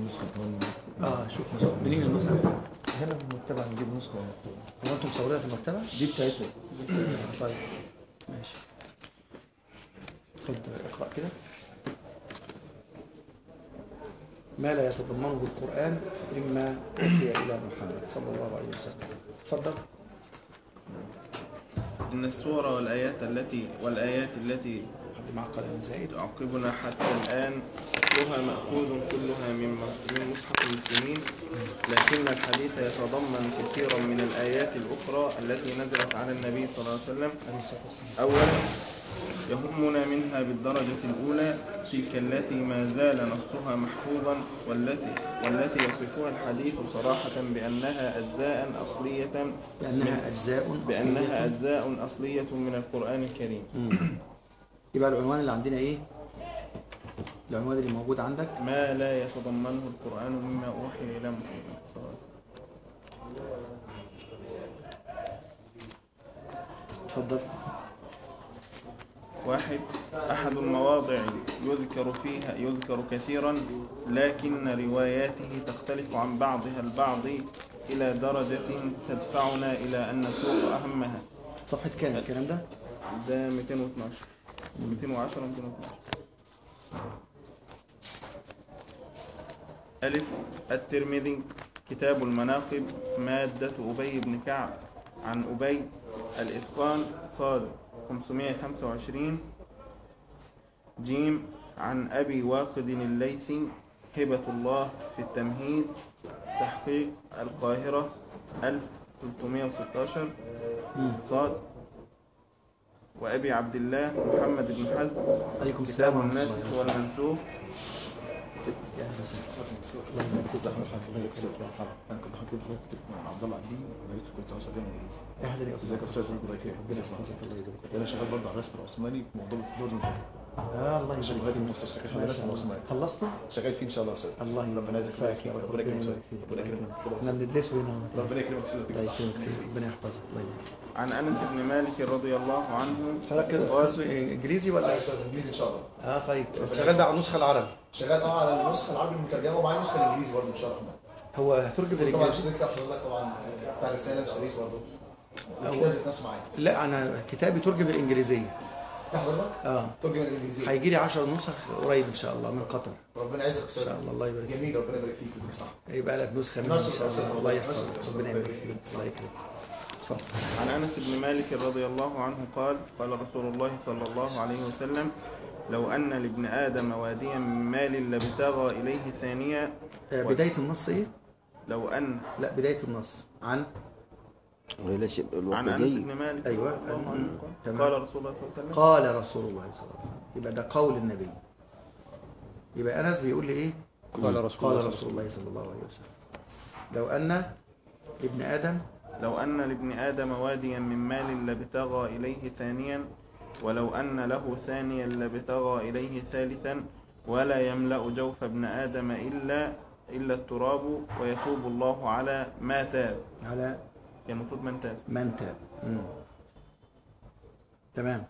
نسخة كمان اه شوف نسخة منين النسخة؟ هنا في المكتبة هنجيب نسخة هو انتم مصورينها في المكتبة؟ دي بتاعتنا طيب ماشي خد اقرأ كده ما لا يتضمنه القرآن مما أوحي إلى محمد صلى الله عليه وسلم تفضل إن السور والآيات التي والآيات التي حد معاه قلم زائد تعقبنا حتى الآن أصلها مأخوذ كلها من من مصحف المسلمين لكن الحديث يتضمن كثيرا من الآيات الأخرى التي نزلت على النبي صلى الله عليه وسلم عليه الصلاة والسلام أولا يهمنا منها بالدرجة الأولى تلك التي ما زال نصها محفوظا والتي والتي يصفها الحديث صراحة بأنها أجزاء أصلية لأنها أجزاء بأنها أصلية. أجزاء أصلية من القرآن الكريم يبقى العنوان اللي عندنا إيه؟ العنوان اللي موجود عندك ما لا يتضمنه القرآن مما أوحي إلى محمد صلى الله عليه وسلم اتفضل واحد أحد المواضع يذكر فيها يذكر كثيرا لكن رواياته تختلف عن بعضها البعض إلى درجة تدفعنا إلى أن نسوق أهمها صفحة كام الكلام ده؟ ده 212 210 212 ألف الترمذي كتاب المناقب مادة أبي بن كعب عن أبي الإتقان صاد 525 جيم عن أبي واقد الليثي هبة الله في التمهيد تحقيق القاهرة 1316 صاد وأبي عبد الله محمد بن حزم عليكم السلام كتاب ورحمة الله الناسخ والمنسوخ يا أهلا وسهلا الله يبارك فيك الله يبارك فيك انا كنت حكيت حضرتك مع عبد الله عبدين ولقيت كنت عاوز اتكلم انجليزي اهلا يا ازيك يا استاذ استاذ الله يكرمك ربنا يحفظك الله يجزاك انا شغال برضه على الرسم العثماني في موضوع دور المهاجر اه الله شغال يبارك في فيك المستشفى كده ما الرسم شاء الله. العثماني خلصنا؟ شغال فيه ان شاء الله يا استاذ الله ربنا يجزاك يبارك خير فيك ربنا يكرمك ربنا أستاذ. يبارك فيك ربنا يكرمك احنا بندرسه هنا ربنا يكرمك استاذ يديك الله الصحه يكرمك سيدي ربنا يحفظك الله يبارك عن أنس بن مالك رضي الله عنه حضرتك كده قال قسم انجليزي ولا يا استاذ انجليزي ان شاء الله اه طيب شغال بقى على النسخه العربي شغال اه على النسخه العربي المترجمه ومعايا النسخه الانجليزي برضه ان شاء الله هو هترجم طبعا بالانجليزي شفت كتاب حضرتك طبعا بتاع الرساله اشتريته برضه هو- الكتاب ذات نفسه معايا لا انا كتابي ترجم بالانجليزيه بتاع حضرتك اه ترجم الانجليزي هيجي لي 10 نسخ قريب ان شاء الله من قطر ربنا يعزك يا ان استاذ شاء الله الله يبارك فيك جميل ربنا يبارك فيك ويديك الصحه يبقى لك نسخه منها ان نشر شاء أستاذ الله والله. الله يحفظك نشر. ربنا يبارك فيك الله يكرمك اتفضل عن أنس بن مالك رضي الله عنه قال قال رسول الله صلى الله عليه وسلم لو أن لابن آدم واديا من مال لابتغى إليه ثانية آه، بدايه النص ايه؟ لو أن لا بدايه النص عن وليش عن أنس الوقدي بن مالك أيوة. رضي الله عنه تمام. قال قال رسول الله صلى الله عليه وسلم قال رسول الله صلى الله عليه وسلم يبقى ده قول النبي يبقى انس بيقول لي ايه قال رسول قال رسول الله صلى الله عليه وسلم لو ان ابن ادم لو أن لابن آدم واديا من مال لابتغى إليه ثانيا ولو أن له ثانيا لابتغى إليه ثالثا ولا يملأ جوف ابن آدم إلا إلا التراب ويتوب الله على ما تاب على كان المفروض من تاب من تاب مم. تمام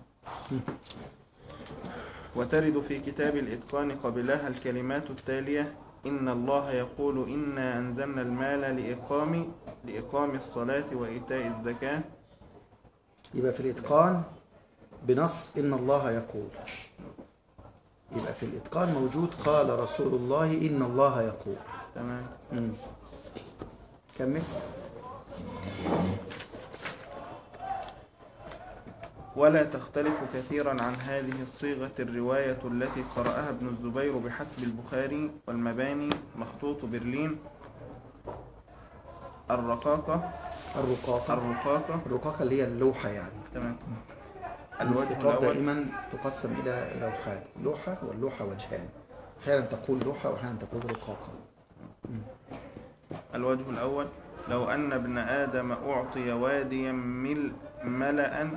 وترد في كتاب الإتقان قبلها الكلمات التالية إن الله يقول إنا أنزلنا المال لإقام لإقام الصلاة وإيتاء الزكاة يبقى في الاتقان بنص ان الله يقول يبقى في الاتقان موجود قال رسول الله ان الله يقول تمام مم. كمل ولا تختلف كثيرا عن هذه الصيغة الرواية التي قرأها ابن الزبير بحسب البخاري والمباني مخطوط برلين الرقاقة الرقاقة الرقاقة الرقاقة اللي هي اللوحة يعني تمام الوجه الرقاق الأول دائما تقسم إلى لوحات لوحة واللوحة وجهان أحيانا تقول لوحة وأحيانا تقول رقاقة الوجه الأول لو أن ابن آدم أعطي واديا مل ملأ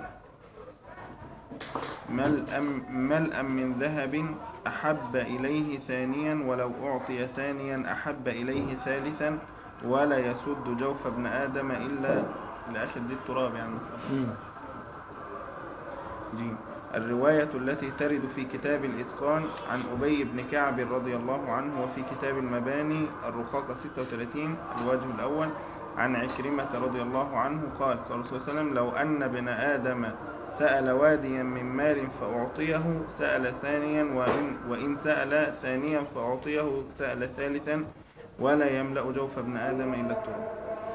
ملأ ملأ من ذهب أحب إليه ثانيا ولو أعطي ثانيا أحب إليه ثالثا ولا يسد جوف ابن آدم إلا لآخر دي التراب يعني مم. جيم الرواية التي ترد في كتاب الإتقان عن أبي بن كعب رضي الله عنه وفي كتاب المباني الرقاقة 36 الوجه الأول عن عكرمة رضي الله عنه قال قال الرسول صلى الله عليه وسلم لو أن ابن آدم سأل واديا من مال فأعطيه سأل ثانيا وإن, وإن سأل ثانيا فأعطيه سأل ثالثا ولا يملأ جوف ابن آدم إلا التراب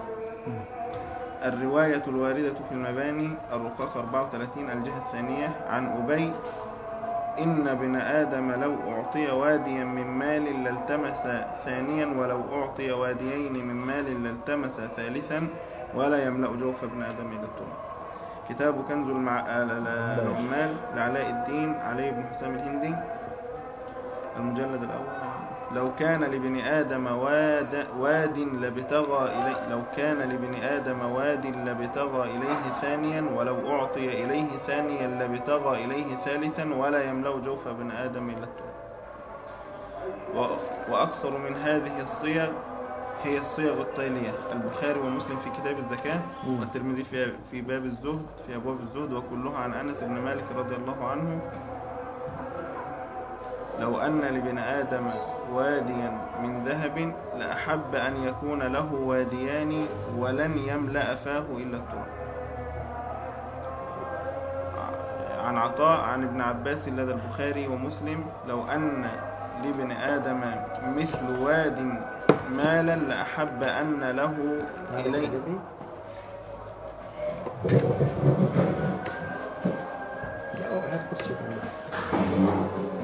الرواية الواردة في المباني الرقاق 34 الجهة الثانية عن أبي إن ابن آدم لو أعطي واديا من مال لالتمس ثانيا ولو أعطي واديين من مال لالتمس ثالثا ولا يملأ جوف ابن آدم إلا التراب كتاب كنز المع... العمال لعلاء الدين علي بن حسام الهندي المجلد الأول لو كان لابن آدم واد, واد لبتغى إليه لو كان لابن آدم واد لبتغى إليه ثانيا ولو أعطي إليه ثانيا لبتغى إليه ثالثا ولا يملأ جوف ابن آدم إلا التراب و- وأكثر من هذه الصيغ هي الصيغ التالية البخاري ومسلم في كتاب الزكاة والترمذي في في باب الزهد في أبواب الزهد وكلها عن أنس بن مالك رضي الله عنه لو أن لابن آدم واديا من ذهب لأحب أن يكون له واديان ولن يملأ فاه إلا التراب عن عطاء عن ابن عباس لدى البخاري ومسلم لو أن لابن آدم مثل واد مالا لأحب أن له إليه لا هو هات كرسي وتعالى.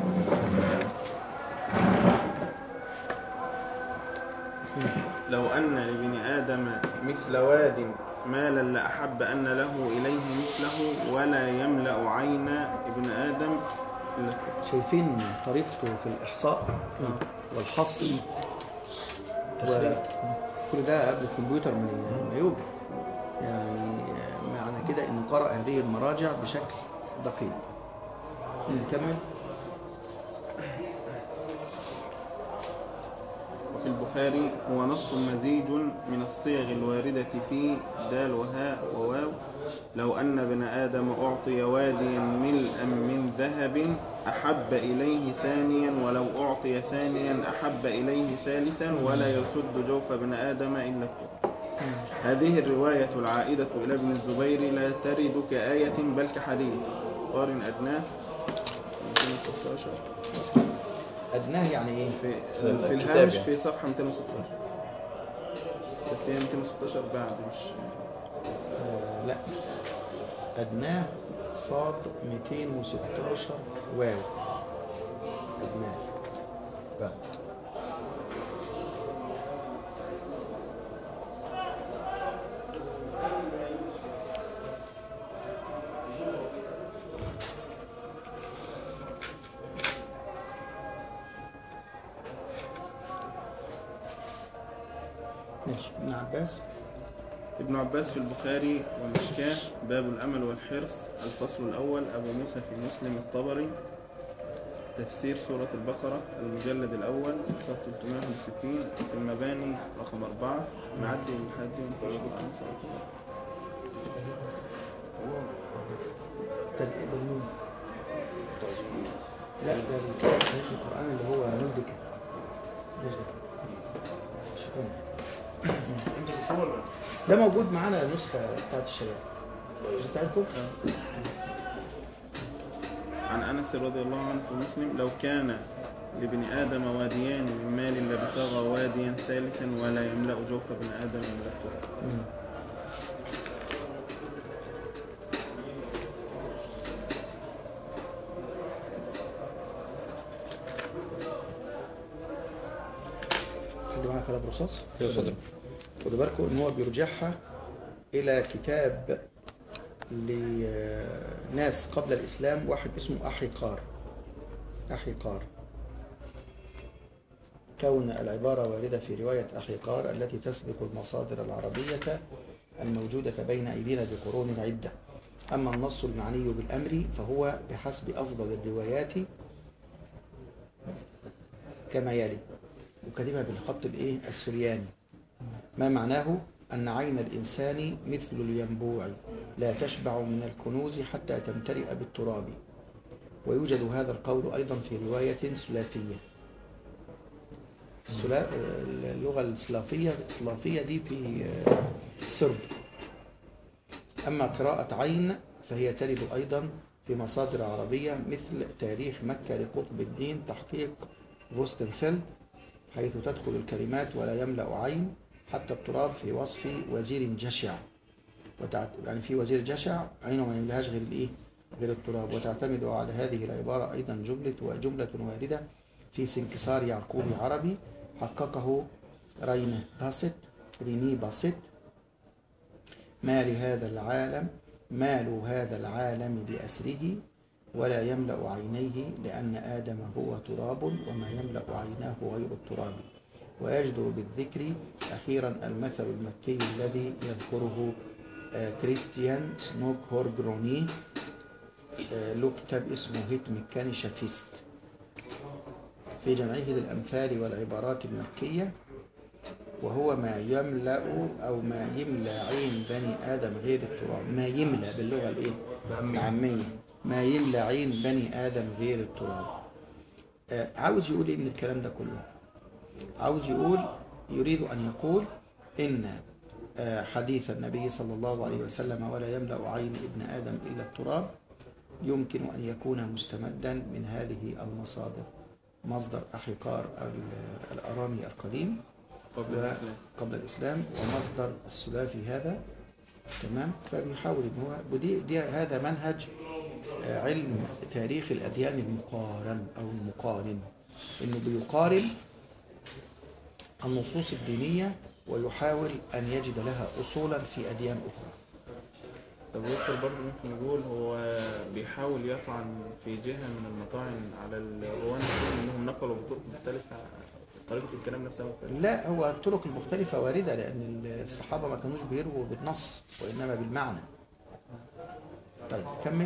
لو أن لابن آدم مثل واد مالا لأحب أن له إليه مثله ولا يملأ عين ابن آدم إلا التراب. شايفين طريقته في الإحصاء والحصر وكل ده قبل الكمبيوتر ما ما يوجد يعني معنى كده انه قرأ هذه المراجع بشكل دقيق نكمل وفي البخاري هو نص مزيج من الصيغ الواردة في دال وهاء وواو لو أن ابن آدم أعطي واديا ملءا من ذهب أحب إليه ثانيا ولو أعطي ثانيا أحب إليه ثالثا ولا يسد جوف ابن آدم إلا التراب هذه الرواية العائدة إلى ابن الزبير لا ترد كآية بل كحديث قارن أدناه 216 أدناه يعني إيه؟ في في في الكتاب الهامش يعني. في صفحة 216 بس هي 216 بعد مش آه لا أدناه صاد 216 واو أدناه بعد ماشي ابن عباس ابن عباس في البخاري والمشكاة باب الأمل والحرص الفصل الأول أبو موسى في مسلم الطبري تفسير سورة البقرة المجلد الأول صفحة 361 في المباني رقم أربعة نعدي لحد ونخش على صلاة تدقيق النون لا ده الكتاب تاريخ القرآن اللي هو نودك نودك شكرا ده موجود معانا النسخة بتاعت الشباب مش بتاعتكم؟ عن أنس رضي الله عنه في مسلم لو كان لابن آدم واديان من مال لابتغى واديا ثالثا ولا يملأ جوف ابن آدم إلا التراب حد معاه قلم رصاص؟ اتفضل. خدوا بالكم ان هو بيرجعها الى كتاب لناس قبل الاسلام واحد اسمه احيقار احيقار كون العبارة واردة في رواية أحيقار التي تسبق المصادر العربية الموجودة بين أيدينا بقرون عدة أما النص المعني بالأمر فهو بحسب أفضل الروايات كما يلي وكاتبها بالخط الإيه السرياني ما معناه أن عين الإنسان مثل الينبوع لا تشبع من الكنوز حتى تمتلئ بالتراب ويوجد هذا القول أيضا في رواية سلافية السلا- اللغة السلافية السلافية دي في آه، السرب أما قراءة عين فهي ترد أيضا في مصادر عربية مثل تاريخ مكة لقطب الدين تحقيق فوستنفيلد حيث تدخل الكلمات ولا يملأ عين حتى التراب في وصف وزير جشع وتعت... يعني في وزير جشع عينه ما يملهاش غير الايه غير التراب وتعتمد على هذه العبارة أيضا جملة وجملة واردة في سنكسار يعقوب عربي حققه رين باسط ريني باسط ما لهذا العالم مال هذا العالم بأسره ولا يملأ عينيه لأن آدم هو تراب وما يملأ عيناه غير التراب ويجدر بالذكر أخيرا المثل المكي الذي يذكره آه، كريستيان سنوك هورجروني آه، له كتاب اسمه هيت ميكاني شافيست في جمعه للأمثال والعبارات المكية وهو ما يملأ أو ما يملى عين بني آدم غير التراب ما يملى باللغة الإيه؟ العامية ما يملى عين بني آدم غير التراب آه، عاوز يقول إيه من الكلام ده كله عاوز يقول يريد أن يقول إن آه، حديث النبي صلى الله عليه وسلم ولا يملأ عين ابن آدم إلا التراب يمكن أن يكون مستمدا من هذه المصادر مصدر أحقار ال- الأرامي القديم قبل و- الإسلام قبل الإسلام ومصدر السلافي هذا تمام فبيحاول إن هو ودي دي هذا منهج آه، علم تاريخ الأديان المقارن أو المقارن إنه بيقارن النصوص الدينية ويحاول أن يجد لها أصولا في أديان أخرى طب دكتور برضه ممكن نقول هو بيحاول يطعن في جهة من المطاعن على الروان نفسهم انهم نقلوا بطرق مختلفة طريقة الكلام نفسها مختلفة لا هو الطرق المختلفة واردة لأن الصحابة ما كانوش بيروا بالنص وإنما بالمعنى طيب كمل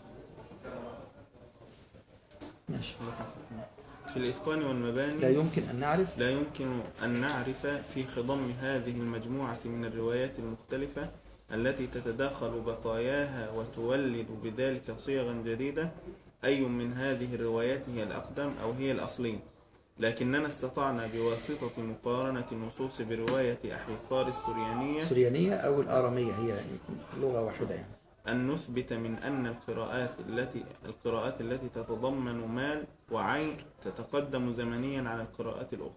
ماشي في الإتقان والمباني لا يمكن أن نعرف لا يمكن أن نعرف في خضم هذه المجموعة من الروايات المختلفة التي تتداخل بقاياها وتولد بذلك صيغا جديدة أي من هذه الروايات هي الأقدم أو هي الأصلية لكننا استطعنا بواسطة مقارنة النصوص برواية أحيقار السريانية السريانية أو الآرامية هي لغة واحدة يعني أن نثبت من أن القراءات التي القراءات التي تتضمن مال وعين تتقدم زمنيا على القراءات الأخرى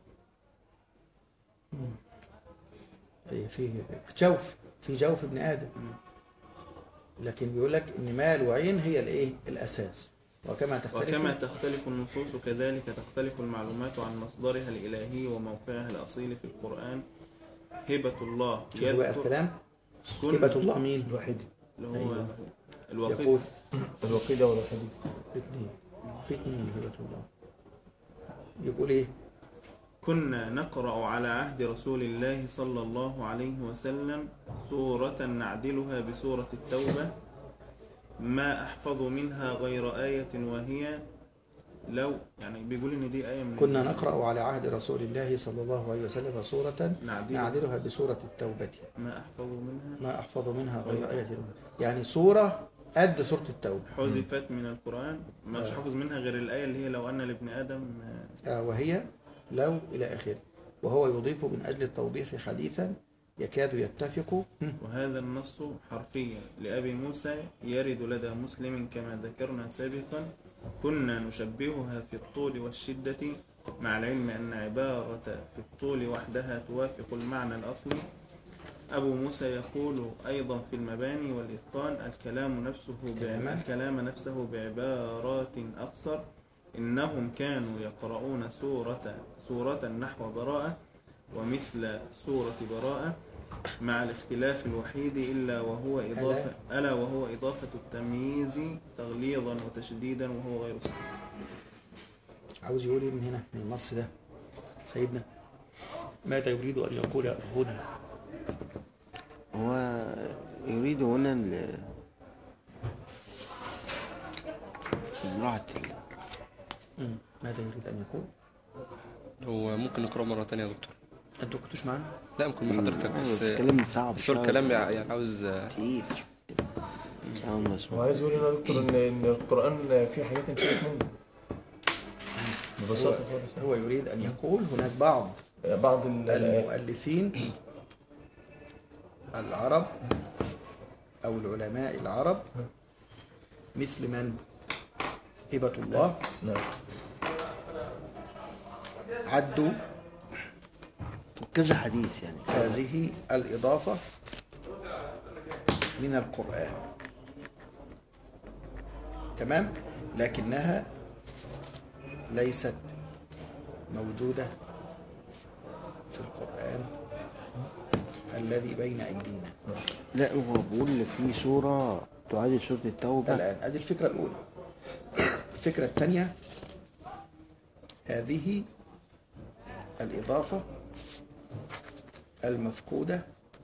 أي في جوف في جوف ابن آدم لكن بيقول لك إن مال وعين هي الإيه الأساس وكما تختلف وكما تختلف النصوص كذلك تختلف المعلومات عن مصدرها الإلهي وموقعها الأصيل في القرآن هبة الله شوف بقى يذكر الكلام كن هبة الله مين الوحيد اللي هو أيوة. الوقيد يقول الوقيدة والوحيد اثنين في اثنين هبة الله يقول إيه كنا نقرأ على عهد رسول الله صلى الله عليه وسلم سورة نعدلها بسورة التوبة ما أحفظ منها غير آية وهي لو يعني بيقول إن دي آية من كنا نقرأ على عهد رسول الله صلى الله عليه وسلم سورة نعدلها نعدلها بسورة التوبة ما أحفظ منها ما أحفظ منها غير آية يعني سورة قد سورة التوبة حذفت من القرآن ما مش حافظ منها غير الآية اللي هي لو أن لابن آدم آه، آه، وهي لو إلى آخره وهو يضيف من أجل التوضيح حديثا يكاد يتفق وهذا النص حرفيا لأبي موسى يرد لدى مسلم كما ذكرنا سابقا كنا نشبهها في الطول والشدة مع العلم أن عبارة في الطول وحدها توافق المعنى الأصلي أبو موسى يقول أيضا في المباني والإتقان الكلام نفسه كلاما. ب... الكلام نفسه بعبارات أقصر إنهم كانوا يقرؤون سورة سورة نحو براءة ومثل سورة براءة مع الاختلاف الوحيد إلا وهو إضافة ألا وهو إضافة التمييز تغليظا وتشديدا وهو غير صحيح عاوز يقول إيه من هنا من النص ده سيدنا ماذا يريد أن يقول هنا هو يريد هنا ال- امرأة ال- مم. ماذا يريد أن يقول هو ممكن نقرأه مرة تانية يا دكتور أنتوا كنتوش معانا لا ممكن مع حضرتك آه، بس بس كلام صعب بس هو شوية. الكلام يعني عاوز تقيل أول ما هو أسمع عايز يقول هنا يا دكتور ان ان القران فيه حاجات انشئت منه هو, ببساطه خالص هو يريد أن يقول هناك بعض بعض ال- المؤلفين العرب أو العلماء العرب مثل من هبة الله نعم عدوا كذا حديث يعني هذه الإضافة من القرآن تمام لكنها ليست موجودة في القرآن الذي بين أيدينا لا هو بيقول في سورة تعادل سورة التوبة الآن هذه الفكرة الأولى الفكرة الثانية هذه الإضافة المفقودة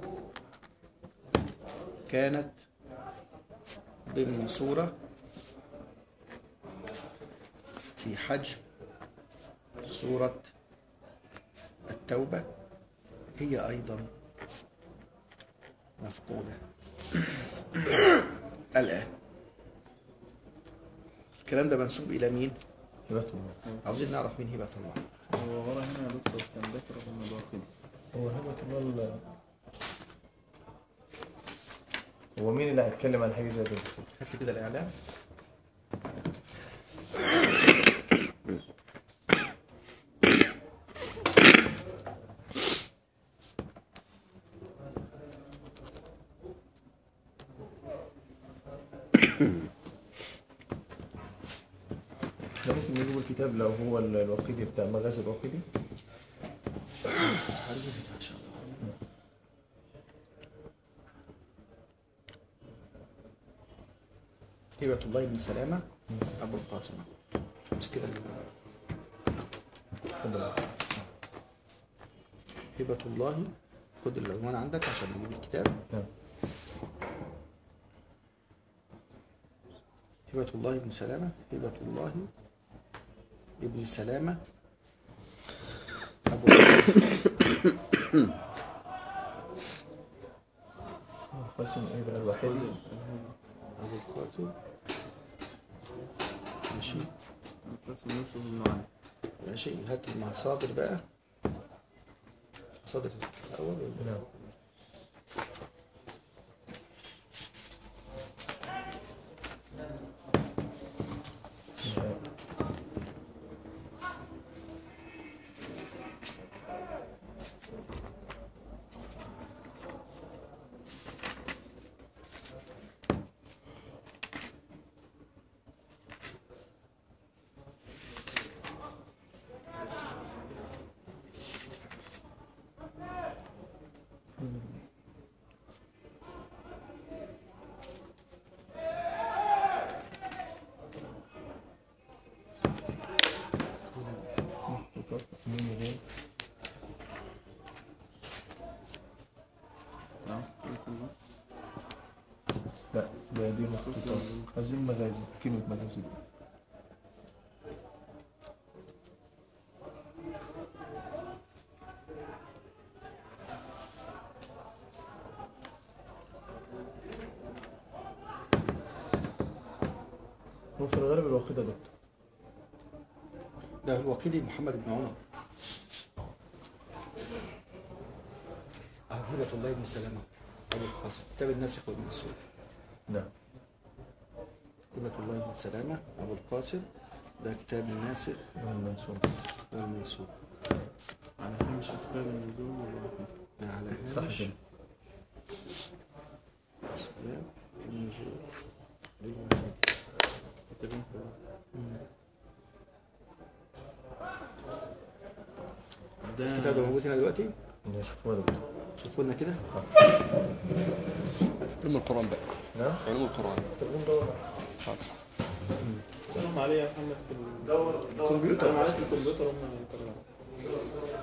كانت ضمن صورة في حجم سورة التوبة هي أيضا مفقودة الآن الكلام ده منسوب إلى مين؟ هبة الله عاوزين نعرف مين هبة الله هو ورا هنا يا دكتور كان ذكر ابن الواقدي هو هبة الله ال- هو مين اللي هيتكلم عن حاجه زي كده؟ هات لي كده الإعلام احنا ممكن نجيب الكتاب لو هو ال- الوقيدي بتاع مغازي الوقيدي هنجيبها إن شاء الله هبة الله بن سلامة أبو القاسم مش كده ال- اتفضل هبة الله خد العنوان عندك عشان نجيب الكتاب نعم هبة الله بن سلامة هبة الله ابن سلامة أبو القاسم قاسم ايه بقى الوحيد أبو القاسم ماشي القاسم يوسف بن علي ماشي هات المصادر بقى مصادر الأول ولا- نعم مين اللي اه لا ده دي مخطوطات عايزين مغازي كلمة مغازي هو في الغالب الوقت ده دكتور ده الوكيل محمد بن عمر أو هبة الله بن سلامة أبو القاسم كتاب الناسخ والمنسوخ نعم هبة الله بن سلامة أبو القاسم ده كتاب الناسخ المنسوب والمنسوخ على هامش أسباب النزول والوحي ده على صح هامش كده أسباب النزول للوحيد. كاتبين في الكتاب ده موجود هنا دلوقتي نشوفوها دكتور شوفوا لنا كده علوم القرآن بقى نعم علوم القرآن تقوم دور حاضر سلام عليه يا محمد في ال- كمبيوتر سلام عليه في الكمبيوتر هم يطلعوا.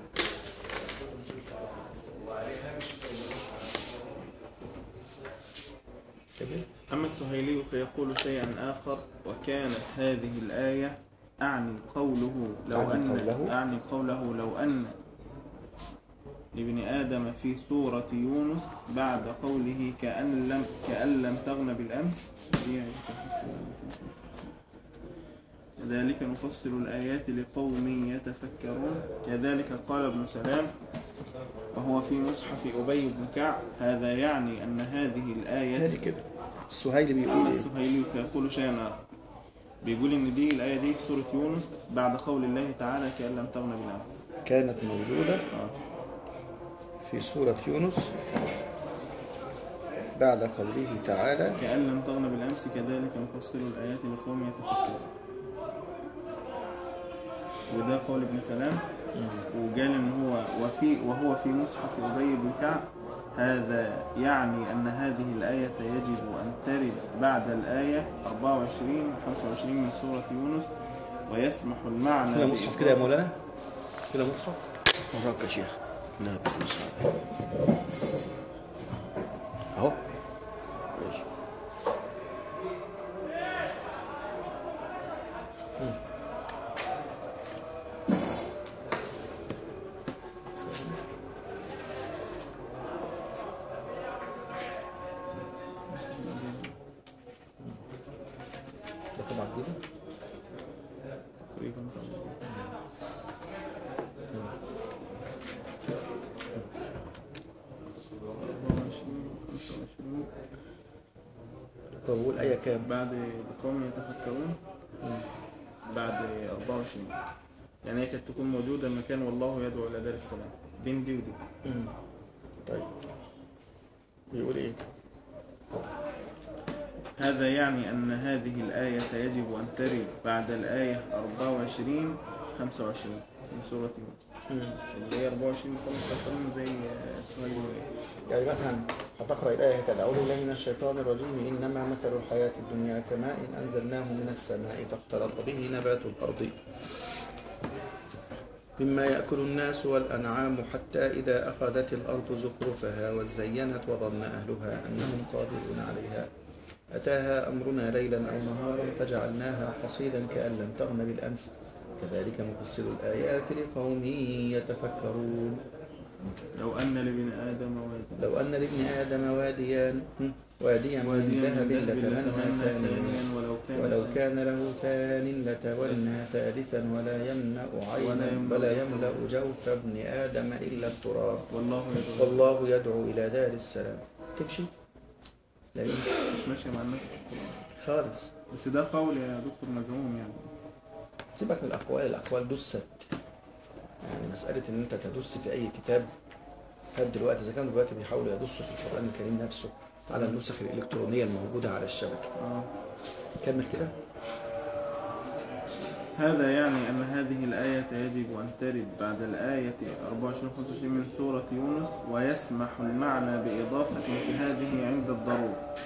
كده أما السهيلي فيقول شيئا آخر وكانت هذه الآية أعني قوله لو أعني أن قوله. أعني قوله لو أن لابن آدم في سورة يونس بعد قوله كأن لم كأن لم تغن بالأمس كذلك نفصل الآيات لقوم يتفكرون كذلك قال ابن سلام وهو في مصحف أبي بن كعب هذا يعني أن هذه الآية هذه كده السهيلي بيقول أما إيه؟ السهيلي فيقول شيئا آخر بيقول إن دي الآية دي في سورة يونس بعد قول الله تعالى كأن لم تغن بالأمس كانت موجودة آه. في سورة يونس بعد قوله تعالى كأن لم تغن بالأمس كذلك نفصل الآيات لقوم يتفكرون وده قول ابن سلام وقال ان هو وفي وهو في مصحف ابي بن كعب هذا يعني ان هذه الايه يجب ان ترد بعد الايه 24 25 من سوره يونس ويسمح المعنى كده مصحف كده يا مولانا كده مصحف وراك يا شيخ لا بتنسى اهو ماشي ده طبعا كده تقريبا طبعا. أربعة وعشرين، خمسة وعشرين. هو بيقول آية كام؟ بعد قوم يتفكرون بعد 24 يعني هي كانت تكون موجودة مكان والله يدعو إلى دار السلام بين دي ودي مم. طيب بيقول إيه؟ هذا يعني أن هذه الآية يجب أن ترد بعد الآية 24 25 من سورة يونس مم. اللي هي 24 قوم يتفكرون زي سورة يعني مثلا هتقرأ الآية كده أعوذ بالله من الشيطان الرجيم إنما مثل الحياة الدنيا كماء أنزلناه من السماء فاختلط به نبات الأرض مما يأكل الناس والأنعام حتى إذا أخذت الأرض زخرفها وزينت وظن أهلها أنهم قادرون عليها أتاها أمرنا ليلا أو نهارا فجعلناها حصيدا كأن لم تغن بالأمس كذلك نفصل الآيات لقوم يتفكرون لو أن لابن آدم وادي لو أن لابن آدم واديان واديا من واديا ذهب من ذهب لتمنى لتمنى ثانيا ثانيا ولو كان ولو كان له ثان لتولى ثالثا ولا يمنع عينا يملأ ولا يملأ جوف ابن آدم إلا التراب والله يدعو والله يدعو إلى دار السلام تمشي؟ لا يمكن مش ماشية مع الناس خالص بس ده قول يا دكتور مزعوم يعني سيبك من الأقوال الأقوال دست يعني مسألة إن أنت تدس في أي كتاب لغاية دلوقتي إذا كانوا دلوقتي بيحاولوا يدسوا في القرآن الكريم نفسه على النسخ الإلكترونية الموجودة على الشبكة آه. كمل كده هذا يعني أن هذه الآية يجب أن ترد بعد الآية 24 25 من سورة يونس ويسمح المعنى بإضافة هذه عند الضرورة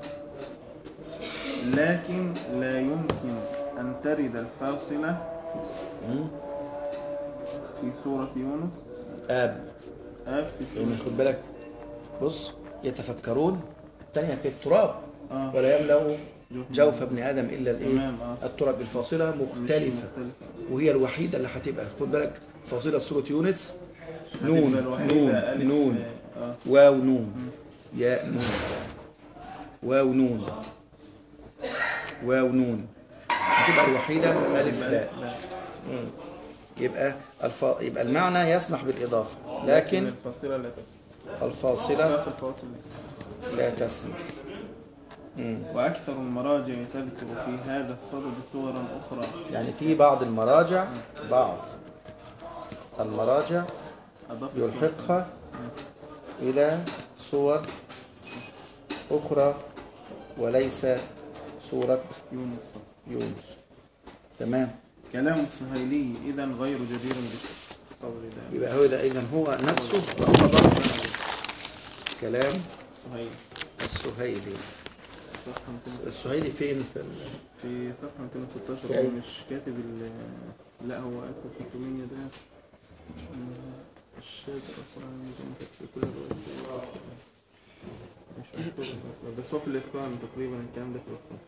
لكن لا يمكن أن ترد الفاصلة مم. في سورة يونس آب آب في يعني سورة خد بالك بص يتفكرون الثانية في التراب آه. ولا يملأ جوف ابن آدم إلا الإيه؟ تمام آه التراب الفاصلة مش مختلفة مختلفة. وهي الوحيدة اللي هتبقى خد بالك فاصلة سورة يونس هتبقى نون الوحيدة نون ألف، نون آه. واو نون ياء نون واو نون واو نون هتبقى الوحيدة ألف باء لا. مم. يبقى الف... يبقى المعنى يسمح بالإضافة لكن لكن الفاصلة لا تسمح الفاصلة باقي الفاصل لا تسمح لا تسمح مم. وأكثر المراجع تذكر في هذا الصدد صورا أخرى يعني في بعض المراجع بعض المراجع أضافت يلحقها إلى صور أخرى وليس صورة يونس فقط. يونس تمام كلام السهيلي إذا غير جدير بالقول ده يبقى هو ده إذا هو نفسه يعتبر كلام سهيل السهيلي صفحة 200 السهيلي فين في ال... في صفحة 216 في هو أي؟ مش كاتب ال لا هو 1600 ده آه، الشاذ القرآن زي ما كانت في كل الروايات مش مكتوب أصلاً. بس هو في الإتقان تقريبا الكلام ده في الإتقان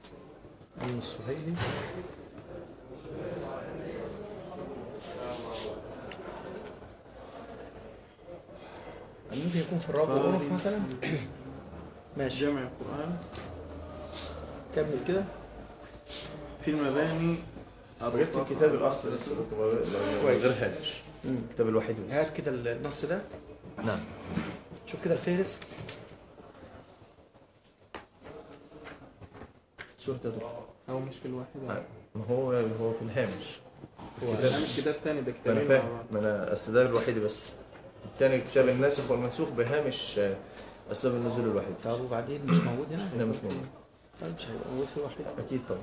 أم السهيلي ممكن يكون في الروض والعنف مثلا ماشي جمع القرآن كمل كده في المباني جبت الكتاب الاصلي بس من كويس. غير هامش مم. الكتاب الوحيد بس هات كده النص ده نعم شوف كده الفهرس سورة يا دكتور أو مش في الواحد ما هو هو في الهامش هو ده مش كتاب تاني ده ما انا كتابين مع فاهم بعض ما انا أصل ده الوحيد بس الثاني كتاب الناسخ والمنسوخ بهامش آه، اسباب النزول الوحيد طب وبعدين مش موجود هنا هنا مش موجود طيب مش هيبقى موجود في واحد اكيد طبعا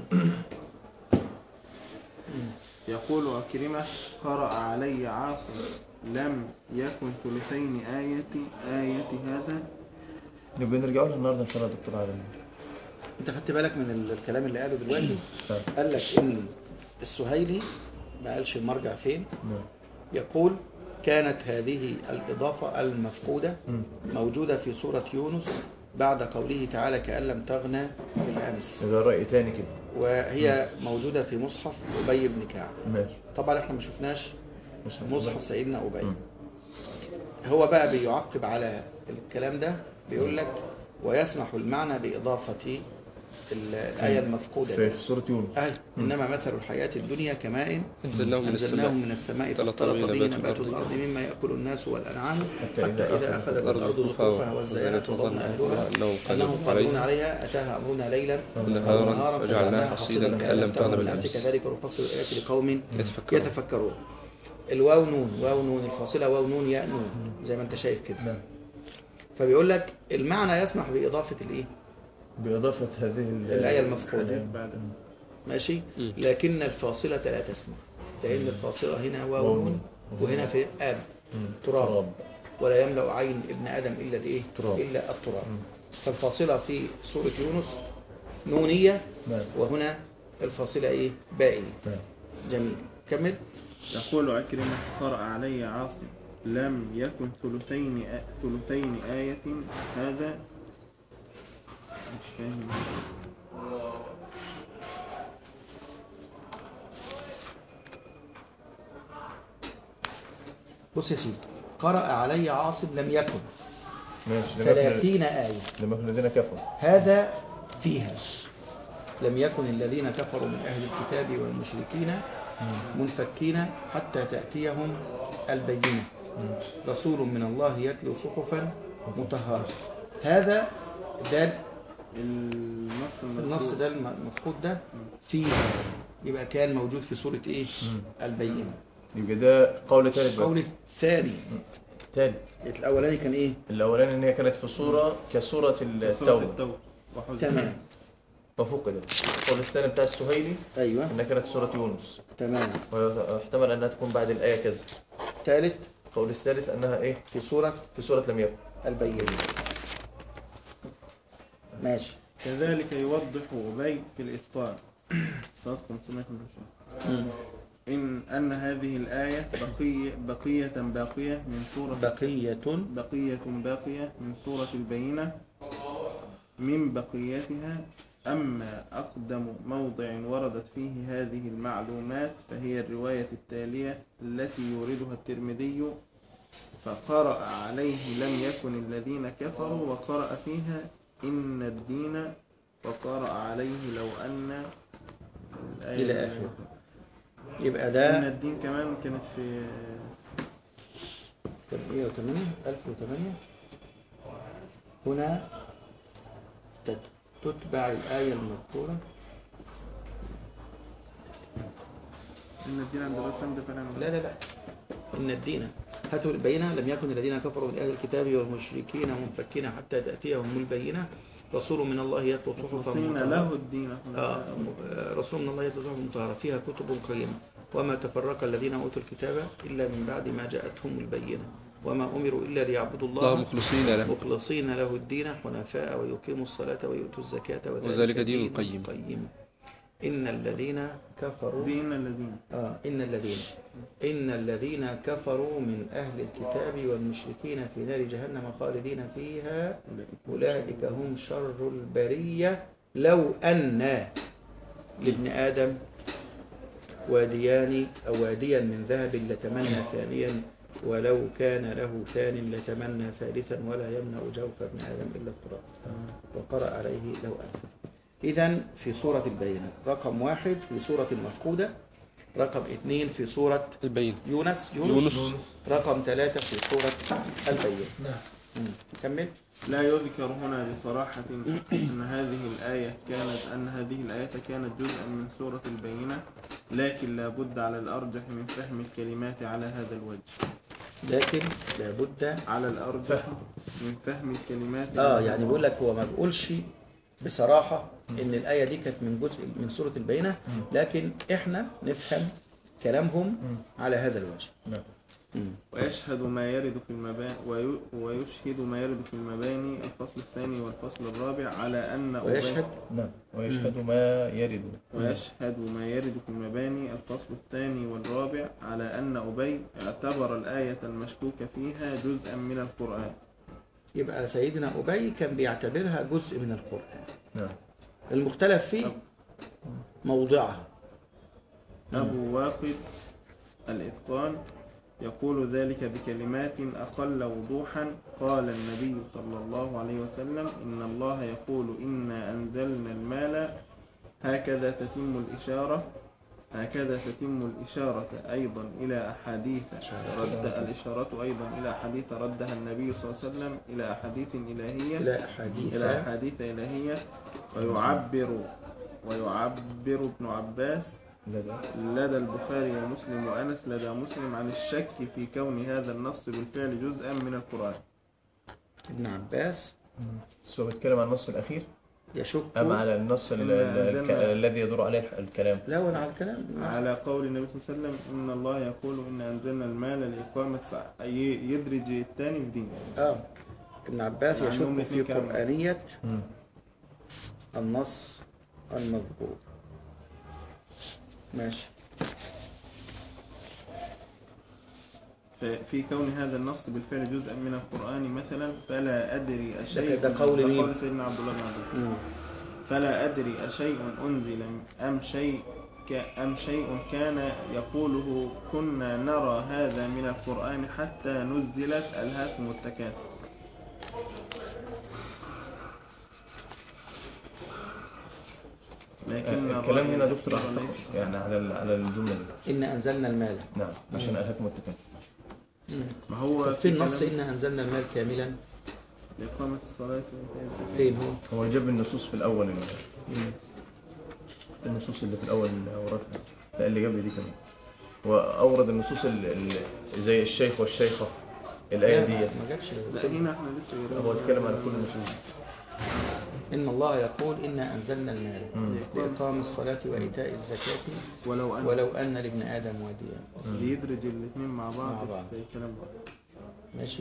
يقول أكرمة قرأ علي عاصم لم يكن ثلثين آية آية هذا نبقى نرجع لها النهارده ان شاء الله يا دكتور على انت خدت بالك من ال- الكلام اللي قاله دلوقتي نعم. قال لك ان السهيلي ما قالش المرجع فين نعم. يقول كانت هذه الإضافة المفقودة موجودة في سورة يونس بعد قوله تعالى كأن لم تغنى بالأمس ده رأي تاني كده وهي موجودة في مصحف أبي بن كعب ماشي طبعا احنا ما شفناش مش مصحف سيدنا أبي هو بقى بيعقب على الكلام ده بيقول لك ويسمح المعنى بإضافة ال- الآية المفقودة في, دي. في سورة يونس أي إنما مثل الحياة الدنيا كماء أنزلناه من أنزلناه السماء من السماء فاختلط فاختلط به به نبات نبات الأرض. الأرض مما يأكل الناس والأنعام حتى حتى إذا إذا أخذت أخذت الأرض الأرض زخرفها زخرفها وازدينت وظن أهلها أنهم أنهم قادرون قادرون عليها عليها أتاها أمرنا ليلا ونهارا ونهارا فجعلناها حصيدا كأن لم تغن بالأمس كذلك نفصل الآيات لقوم يتفكرون يتفكرون الواو نون واو نون الفاصلة واو نون ياء نون زي ما أنت شايف كده نعم فبيقول لك المعنى يسمح بإضافة الإيه بإضافة هذه ال- الآية المفقودة بعد ماشي لكن الفاصلة لا تسمع لأن الفاصلة هنا واو نون وهنا في آب تراب تراب. ولا يملأ عين ابن آدم إلا الإيه تراب. إلا التراب فالفاصلة في سورة يونس نونية نعم. وهنا الفاصلة إيه بائية نعم. جميل كمل يقول أكرمة قرأ علي عاصم لم يكن ثلثين آ... ثلثين آية هذا مش فاهم بص يا سيدي قرأ علي عاصم لم يكن ماشي لما يكن ثلاثين آية لما يكن الذين كفروا هذا فيها لم يكن الذين كفروا من أهل الكتاب والمشركين منفكين حتى تأتيهم البينة رسول من الله يتلو صحفا مطهرة هذا ده النص المذكور النص ده الم- المفقود ده فيها يبقى كان موجود في سورة ايه البينة يبقى ده قول ثالث بقى. القول الثاني ثالث الأولاني كان ايه الأولاني إن هي كانت في صورة كسورة سورة التوبة التوبة وحزن تمام وفقدت القول الثاني بتاع السهيلي ايوه إنها كانت سورة يونس تمام واحتمل أنها تكون بعد الآية كذا ثالث القول الثالث أنها إيه في سورة في سورة لم يكن البينة ماشي كذلك يوضح أبي في الإتقان صاد 525 إن أن هذه الآية بقية بقية باقية من سورة بقية بقية باقية من سورة البينة من بقيتها أما أقدم موضع وردت فيه هذه المعلومات فهي الرواية التالية التي يوردها الترمذي فقرأ عليه لم يكن الذين كفروا وقرأ فيها إن الدين وقرأ عليه لو أن الآية إلى آخره. يبقى إن ده الدين كمان كانت في كان 108 1008 هنا تت- تتبع الآية المذكورة إن الدين عند الرسول ده فعلا لا لا لا إن الدين هاتوا البينة لم يكن الذين كفروا من أهل الكتاب والمشركين منفكين حتى تأتيهم البينة رسول من الله يتلو صحفا مخلصين مطهرة. له الدين آه، رسول من الله يتلو صحفا مطهرة فيها كتب قيمة وما تفرق الذين أوتوا الكتاب إلا من بعد ما جاءتهم البينة وما أمروا إلا ليعبدوا الله الله مخلصين له مخلصين له الدين حنفاء ويقيموا الصلاة ويؤتوا الزكاة وذلك دين القيم. القيم إن الذين كفروا دين الذين آه إن الذين إن الذين كفروا من أهل الكتاب والمشركين في نار جهنم خالدين فيها أولئك هم شر البرية لو أن لابن آدم واديان أو واديا من ذهب لتمنى ثانيا ولو كان له ثان لتمنى ثالثا ولا يمنع جوف ابن آدم إلا التراب وقرأ عليه لو أن إذا في سورة البينة رقم واحد في سورة المفقودة رقم اثنين في سورة البين يونس يونس, يونس. رقم ثلاثة في سورة البينة نعم مم. كمل لا يذكر هنا بصراحة أن هذه الآية كانت أن هذه الآية كانت جزءا من سورة البينة لكن لا بد على الأرجح من فهم الكلمات على هذا الوجه لكن لابد على الأرجح من فهم الكلمات اه على يعني هذا بيقول لك هو ما بيقولش بصراحة إن الآية دي كانت من جزء من سورة البينة لكن إحنا نفهم كلامهم على هذا الوجه نعم ويشهد ما يرد في المباني ويشهد ما يرد في المباني الفصل الثاني والفصل الرابع على أن أبي ويشهد نعم ويشهد ما يرد ويشهد ما يرد في المباني الفصل الثاني والرابع على أن أبي اعتبر الآية المشكوك فيها جزءا من القرآن يبقى سيدنا أبي كان بيعتبرها جزء من القرآن نعم المختلف فيه موضعها أبو واقد الإتقان يقول ذلك بكلمات أقل وضوحا قال النبي صلى الله عليه وسلم إن الله يقول إنا أنزلنا المال هكذا تتم الإشارة هكذا تتم الإشارة أيضا إلى أحاديث رد الإشارة أيضا إلى أحاديث ردها النبي صلى الله عليه وسلم إلى أحاديث إلهية إلى أحاديث إلى أحاديث إلهية ويعبر ويعبر ابن عباس لدى لدى البخاري ومسلم وأنس لدى مسلم عن الشك في كون هذا النص بالفعل جزءا من القرآن ابن عباس بس هو بيتكلم عن النص الأخير يشك أم على النص ال- ال- الك- الذي يدور عليه الكلام لا ولا على الكلام على قول النبي صلى الله عليه وسلم إن الله يقول إن أنزلنا المال لإقامة سع... ي- يدرج الثاني في دين آه ابن عباس مع إنهم يشك في الاتنين كانوا- قرآنية مم. النص المذكور ماشي ف- في كون هذا النص بالفعل جزءا من القرآن مثلا فلا أدري أشيء ده قول مين؟ قول سيدنا عبد الله بن عباس مم. فلا أدري أشيء أنزل أم شيء ك- أم شيء كان يقوله كنا نرى هذا من القرآن حتى نزلت ألهاكم التكاثر لكن الكلام الرأي هنا دكتور الأخير أعتقد ليس يعني على ال- على الجملة دي إن أنزلنا المال نعم عشان ألهاكم التكاثر ما هو طب في النص كلام إن أنزلنا المال كاملا لإقامة الصلاة وإيتاء الزكاة فين هو؟ هو جاب النصوص في الأول ال- النصوص اللي في الأول اللي أوردها لا اللي قبل دي كمان وأورد النصوص ال- ال- زي الشيخ والشيخة الآية لا، دي ما جابش لا هنا احنا لسه قايلين هو اتكلم على كل النصوص دي إن الله يقول إنا أنزلنا المال لإقام الصلاة وإيتاء الزكاة ولو أن ولو أن لابن آدم وديا بيدرج الاثنين مع بعض, مع بعض. في كلام بعض ماشي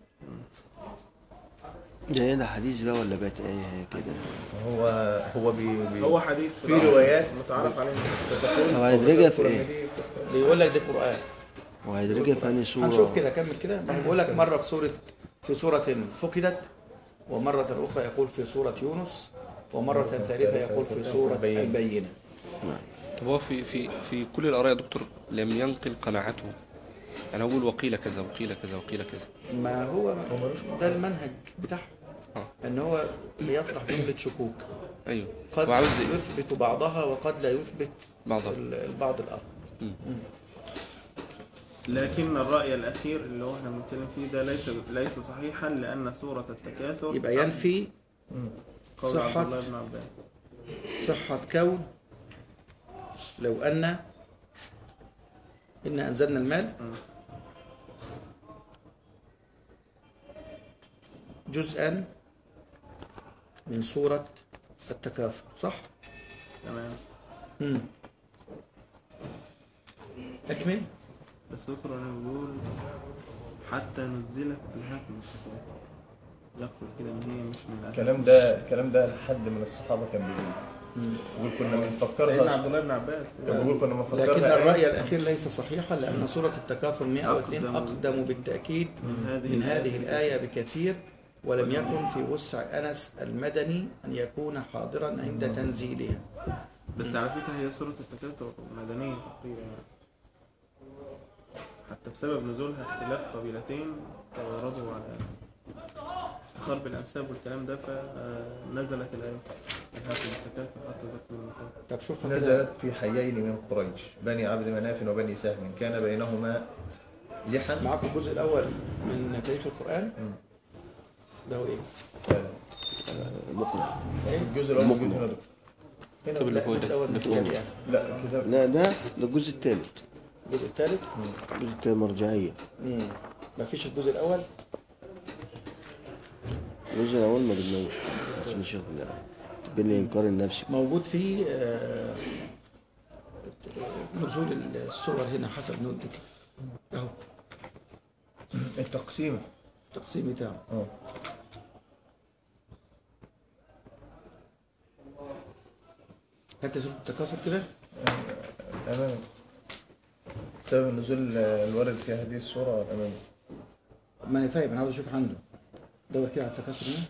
ده هنا حديث بقى ولا بقت ايه كده هو هو بي, بي هو حديث في روايات متعرف عليه طب هيدرجها في ايه؟ بيقول لك ده قرآن وهيدرجها في انهي صورة؟ هنشوف كده كمل كده ما هو بيقول لك مرة في سورة في سورة فقدت ومرة أخرى يقول في سورة يونس ومرة ثالثة يقول في سورة البينة طب هو في في في كل الآراء يا دكتور لم ينقل قناعته يعني هو بيقول وقيل كذا وقيل كذا وقيل كذا ما هو ده المنهج بتاعه اه ان هو بيطرح جملة شكوك ايوه قد هو عاوز ايه؟ يثبت بعضها وقد لا يثبت بعضها ال- البعض الآخر لكن الرأي الأخير اللي هو احنا بنتكلم فيه ده ليس ليس صحيحا لأن سورة التكاثر يبقى ينفي قول صحة عبد الله بن عباس صحة كون لو أن إن أنزلنا المال جزءا من سورة التكاثر صح؟ تمام مم. أكمل بس اخرى انا بقول حتى نزلت الهكم يقصد كده ان هي مش من الأهل. الكلام ده الكلام ده حد من الصحابة كان بيقول يقول كنا سيدنا بنفكرها عبد الله بن عباس كان بيقول كنا لكن بنفكرها الرأي الأخير ليس صحيحا لأن سورة التكاثر 102 أقدم. أقدم بالتأكيد من هذه من الآية هذه الآية بكثير ولم يكن في وسع أنس المدني أن يكون حاضرا عند تنزيلها بس على فكرة هي سورة التكاثر مدنية تقريبا حتى في سبب نزولها اختلاف قبيلتين تواردوا على افتخار بالأنساب والكلام ده فنزلت الآية الهاكم التكاثر حتى ذكروا المقام طب شوفها كده نزلت في حيين من قريش بني عبد مناف وبني سهم كان بينهما لحن معاكم الجزء الاول من تاريخ القران مم. ده هو ايه؟ مقنع الجزء الاول موجود هنا دكتور هنا طب اللي لا فوق الجزء ده الاول من اللي فوق الكتاب يعني لا الكتاب لا ده ده الجزء الثالث الجزء الثالث الجزء الثالث مرجعية امم ما فيش الجزء الاول الجزء الأول ما جبناهوش عشان الشيخ ده بين إنكار النفس موجود فيه آه، نزول الصور هنا حسب نودك اهو التقسيم التقسيم بتاعه اه انت سوره التكاثر كده أمامك سبب النزول الوارد في هذه الصورة أمامك ما انا فاهم انا عاوز اشوف عنده دور كده على التكاثر هنا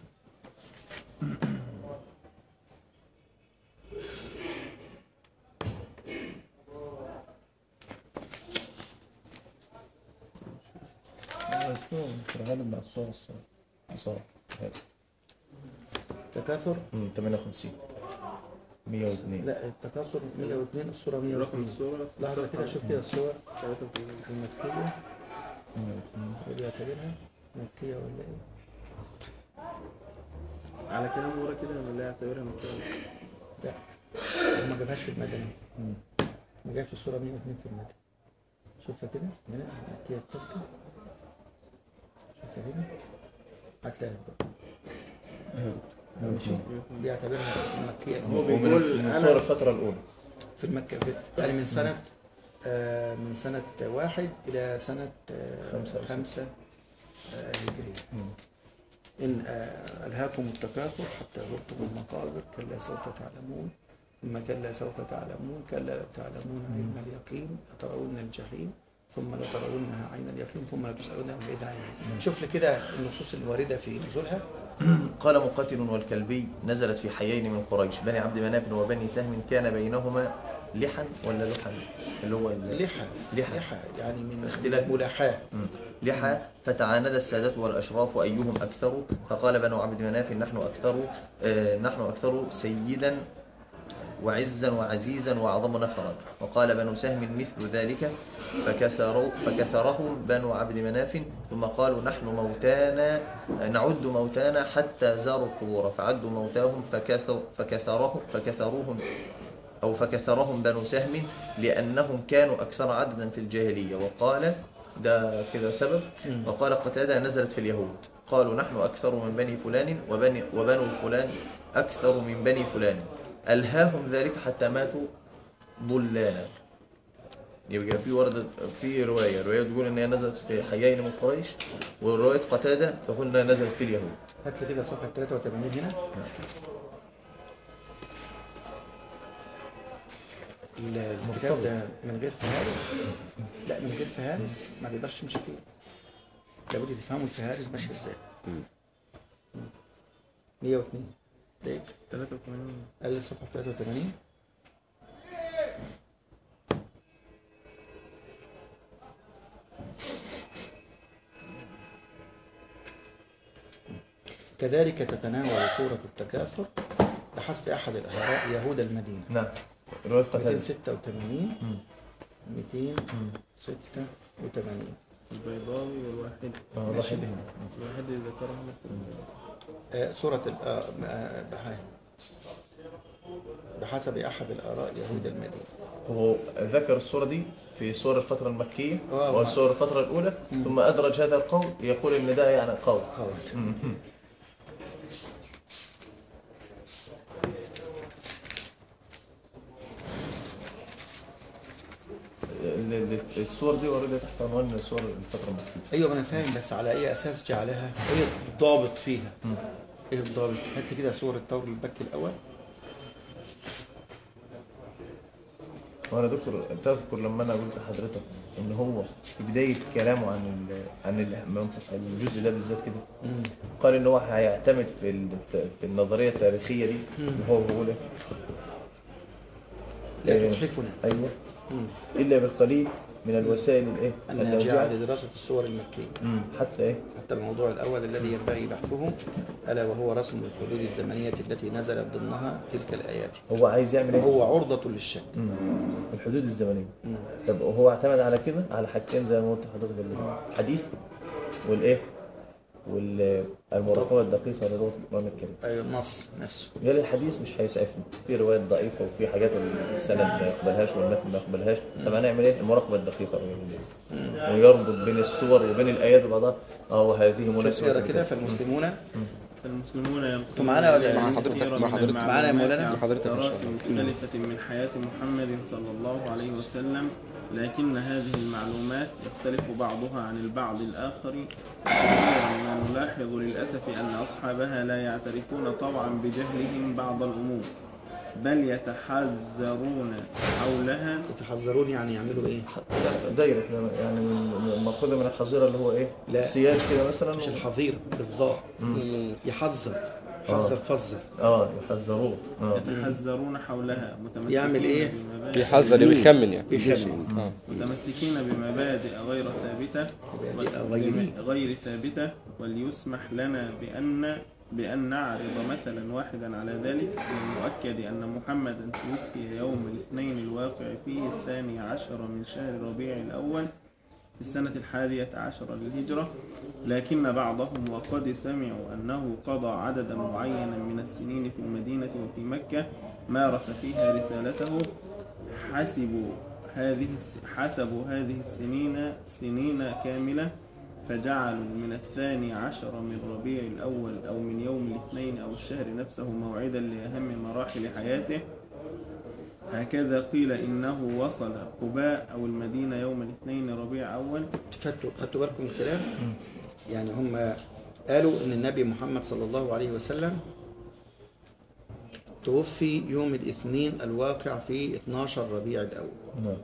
غالب مع الصورة الصورة تكاثر 58 102 لا التكاثر 102 الصوره رقم 102 الصورة في لحظه كده شوف كده الصور 83 المكيه اللي يعتبرها مكيه ولا ايه على كلام ورا كده انا لا اعتبرها من كده لا هو ما جابهاش في المدني ما جابش الصوره 102 في المدني شوفها كده هنا المكيه الثالثه شوفها هنا هتلاقيها بقى. ماشي بيعتبرها في المكيه هو ومن بيقول من أنا- صور الفترة الأولى في المكة في يعني من سنة آه، من سنة واحد إلى سنة آه، خمسة أو خمسة آه، هجرية إن آه، ألهاكم التكاثر حتى زرتم المقابر كلا سوف تعلمون ثم كلا سوف تعلمون كلا لو تعلمون علم اليقين لترون الجحيم ثم لترونها عين اليقين ثم لتسألون يومئذ عن النعيم. شوف لي كده النصوص الواردة في نزولها قال مقاتل والكلبي نزلت في حيين من قريش بني عبد مناف وبني سهم كان بينهما لحن ولا لحن اللي هو ال- لحى لحى. لحى يعني من اختلاف. ملاحاة مم. لحى فتعاند السادة والأشراف أيهم أكثر فقال بنو عبد مناف نحن أكثر آه نحن أكثر سيدا وعزا وعزيزا وأعظم نفرا وقال بنو سهم مثل ذلك فكثروا فكثرهم بنو عبد مناف ثم قالوا نحن موتانا نعد موتانا حتى زاروا القبور فعدوا موتاهم فكثر فكثرهم فكثروهم أو فكثرهم بنو سهم لأنهم كانوا أكثر عددا في الجاهلية وقال ده كده سبب وقال قتادة نزلت في اليهود قالوا نحن أكثر من بني فلان وبني وبنو فلان أكثر من بني فلان ألهاهم ذلك حتى ماتوا ضلانا يبقى في ورد في رواية رواية تقول إن هي نزلت في حيين من قريش ورواية قتادة تقول إنها نزلت في اليهود هات لي كده صفحة 83 هنا ال- الكتاب ده من غير فهارس لا من غير فهارس ما تقدرش تمشي فيه لابد تفهموا الفهارس ماشي ازاي 102 ليه؟ 83 قال صفحة 83 كذلك تتناول سورة التكاثر بحسب أحد الآراء يهود المدينة نعم رواية قتادة 286 286 البيضاوي والواحد آه، ماشي. واحد هنا. الواحد ذكرهم في آه، سورة ال- آه، آه، بح- بحسب أحد الآراء يهود المدينة هو ذكر الصورة دي في صور الفترة المكية آه. وصور الفترة الأولى ثم أدرج هذا القول يقول إن ده يعني قول قول ال- ال- الصور دي واردة تحت عنوان صور الفترة المكية ايوه ما انا فاهم بس على اي اساس جعلها ايه الضابط فيها ايه الضابط هات لي كده صور الثور البكي الاول وانا دكتور تذكر لما انا قلت لحضرتك ان هو في بدايه كلامه عن ال عن ال- الجزء ده بالذات كده قال ان هو هيعتمد في ال- في النظريه التاريخيه دي اللي هو بيقول إيه؟ لا إيه. تتحفنا ايوه الا بالقليل من الوسائل الايه الناجعة لدراسة الصور المكية مم. حتى ايه حتى الموضوع الأول الذي ينبغي بحثه ألا وهو رسم الحدود الزمنية التي نزلت ضمنها تلك الآيات هو عايز يعمل ايه وهو عرضة للشك مم. الحدود الزمنيه طب هو اعتمد على كده على حاجتين زي ما قلت لحضرتك قبل كده الحديث والايه والمراقبه الدقيقه للغه القران الكريم أي النص نفسه قال الحديث مش هيسعفني في روايات ضعيفه وفي حاجات السند ما يقبلهاش والمتن ما يقبلهاش طب هنعمل ايه المراقبه الدقيقه ويربط بين الصور وبين الايات وبعضها اه هذه شوف مناسبه اقرا كده فالمسلمون فالمسلمون ينقلون معانا ولا إيه؟ إلينا مع حضرتك- كثيراً مع من حضرتك- معانا يا المعلومات مولانا؟ عن مع حضرتك إن شاء فترات مختلفة من حياة محمد صلى الله عليه وسلم لكن هذه المعلومات يختلف بعضها عن البعض الآخر كثيراً ما نلاحظ للأسف أن أصحابها لا يعترفون طبعا بجهلهم بعض الأمور بل يتحذرون حولها يتحذرون يعني يعملوا إيه؟ دايره كده يعني من- مأخوذه من الحظيره اللي هو ايه لا. سياج كده مثلا مش و- الحظير بالضاء يحذر حذر فذر اه يحذروه اه يتحذرون حولها متمسكين يعمل إيه؟ بمبادئ بيحذر بيخمن يعني بيخمن متمسكين بمبادئ غير ثابتة مبادئ غير- غير ثابتة وليسمح لنا بأن بأن نعرض مثلا واحدا على ذلك من المؤكد أن محمدا توفي يوم الاثنين الواقع فيه الثاني عشر من شهر ربيع الأول في السنة الحادية عشر للهجرة لكن بعضهم وقد سمعوا أنه قضى عددا معينا من السنين في المدينة وفي مكة مارس فيها رسالته حسبوا هذه الس- حسبوا هذه السنين سنين كاملة فجعلوا من الثاني عشر من ربيع الأول أو من يوم الاثنين أو الشهر نفسه موعدا لأهم مراحل حياته هكذا قيل إنه وصل قباء أو المدينة يوم الاثنين ربيع أول خدتوا خدتوا بالكم من الكلام يعني هم قالوا ان النبي محمد صلى الله عليه وسلم توفي يوم الاثنين الواقع في 12 ربيع الاول نعم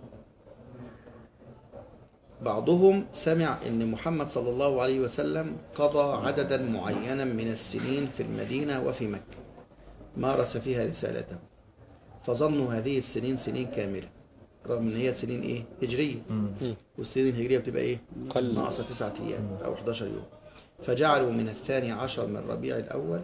بعضهم سمع ان محمد صلى الله عليه وسلم قضى عددا معينا من السنين في المدينه وفي مكه مارس فيها رسالته فظنوا هذه السنين سنين كامله رغم ان هي سنين ايه هجريه والسنين الهجريه بتبقى ايه قل. ناقصه تسعة ايام او 11 يوم فجعلوا من الثاني عشر من ربيع الاول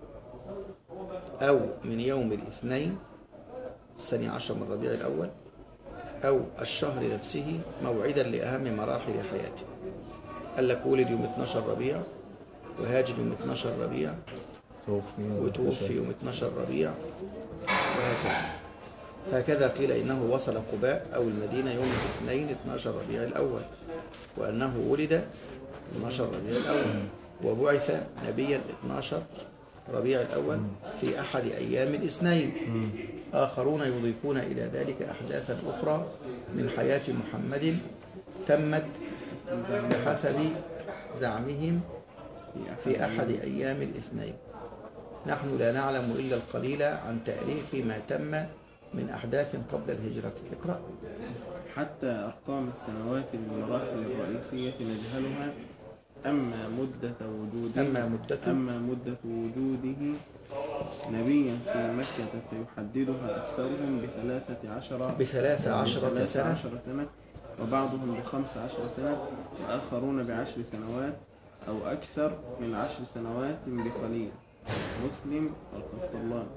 او من يوم الاثنين الثاني عشر من ربيع الاول أو الشهر نفسه موعدا لأهم مراحل حياته قال لك ولد يوم 12 ربيع وهاجر يوم 12 ربيع توفي وتوفي يوم 12 ربيع وهكذا هكذا قيل إنه وصل قباء أو المدينة يوم الاثنين 12 ربيع الأول وأنه ولد 12 ربيع الأول وبعث نبيا 12 ربيع الأول في أحد أيام الاثنين آخرون يضيفون إلى ذلك أحداثا أخرى من حياة محمد تمت بحسب زعمهم في أحد أيام الاثنين نحن لا نعلم إلا القليل عن تاريخ ما تم من أحداث قبل الهجرة اقرأ حتى أرقام السنوات للمراحل الرئيسية نجهلها أما مدة وجوده أما مدة أما مدة وجوده نبيا في مكة فيحددها أكثرهم بثلاثة عشر بثلاث عشرة بثلاث سنة عشر سنة وبعضهم بخمس عشر سنة وآخرون بعشر سنوات أو أكثر من عشر سنوات بقليل مسلم والقسطلاني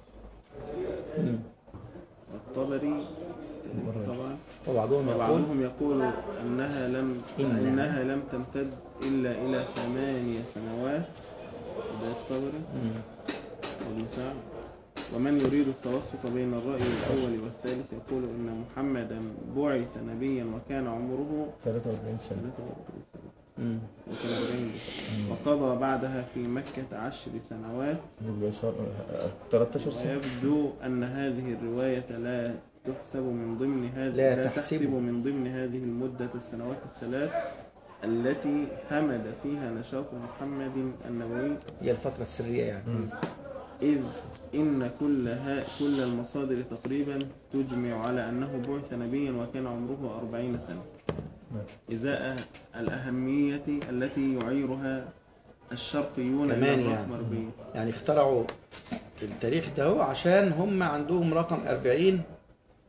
والطبري طبعا وبعضهم يقول وبعضهم يقول أنها لم إنها. أنها لم تمتد إلا إلى ثمانية سنوات ده الطبري وابن سعد ومن يريد التوسط بين الرأي الأول والثالث يقول إن محمدا بعث نبيا وكان عمره 43 سنه 43 سنة مم. وكان 40 وقضى بعدها في مكة عشر سنوات يبقى صار 13 سنه ويبدو أن هذه الرواية لا تحسب من ضمن هذه لا لا, تحسب. تحسب من ضمن هذه المدة السنوات الثلاث التي همد فيها نشاط محمد النبوي هي الفترة السرية يعني إذ إن كل ها كل المصادر تقريبا تجمع على أنه بعث نبيا وكان عمره أربعين سنة إزاء الأهمية التي يعيرها الشرقيون إلى كمان الرقم يعني. 40 يعني اخترعوا التاريخ ده هو عشان هم عندهم رقم 40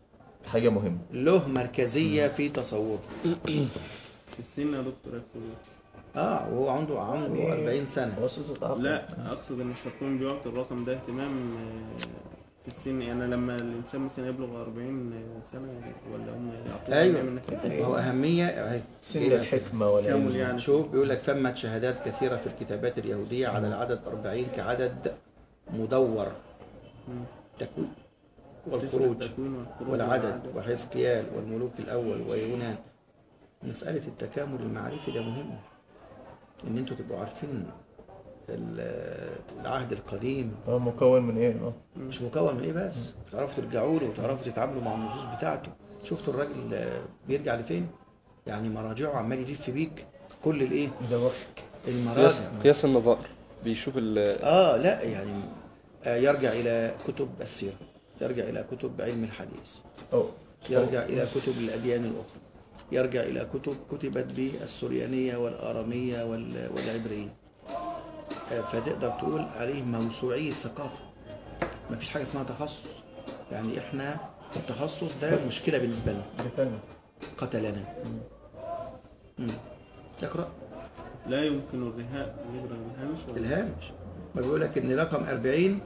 حاجه مهمه له مركزيه في تصوره في السن يا دكتور يقصد إيه؟ اه وهو عنده عنده 40 سنه وسط التعاقد لا اقصد ان الشرطون بيعطي الرقم ده اهتمام آه، في السن يعني لما الانسان مثلا يبلغ 40 سنه ولا هم يعطوه ايوه أهتمام إنك هو اهميه اهي سن إيه؟ الحكمه ولا كامل يعني شوف بيقول لك ثمت شهادات كثيرة في الكتابات اليهودية على العدد 40 كعدد مدور تكوين والخروج سفر التكوين والخروج والعدد وحزقيال والملوك الأول ويونان مسألة التكامل المعرفي ده مهم إن أنتوا تبقوا عارفين ال- العهد القديم هو مكون من ايه اه مش مكون من إيه بس تعرفوا ترجعوا له وتعرفوا تتعاملوا مع النصوص بتاعته شفتوا الراجل آه، بيرجع لفين؟ يعني مراجعه عمال يلف بيك كل الإيه؟ يدوخك قياس المراجع قياس النظائر بيشوف ال اه لا يعني آه يرجع الى كتب السيره يرجع الى كتب علم الحديث أو يرجع الى كتب الاديان الاخرى يرجع الى كتب كتبت بالسريانيه والاراميه وال- والعبريه آه فتقدر تقول عليه موسوعي الثقافه ما فيش حاجه اسمها تخصص يعني احنا التخصص ده مشكله بالنسبه لنا حاجه ثانيه قتلنا مم. اقرا لا يمكن الرهاء نقرا الهامش ولا- الهامش ما بيقول لك ان رقم 40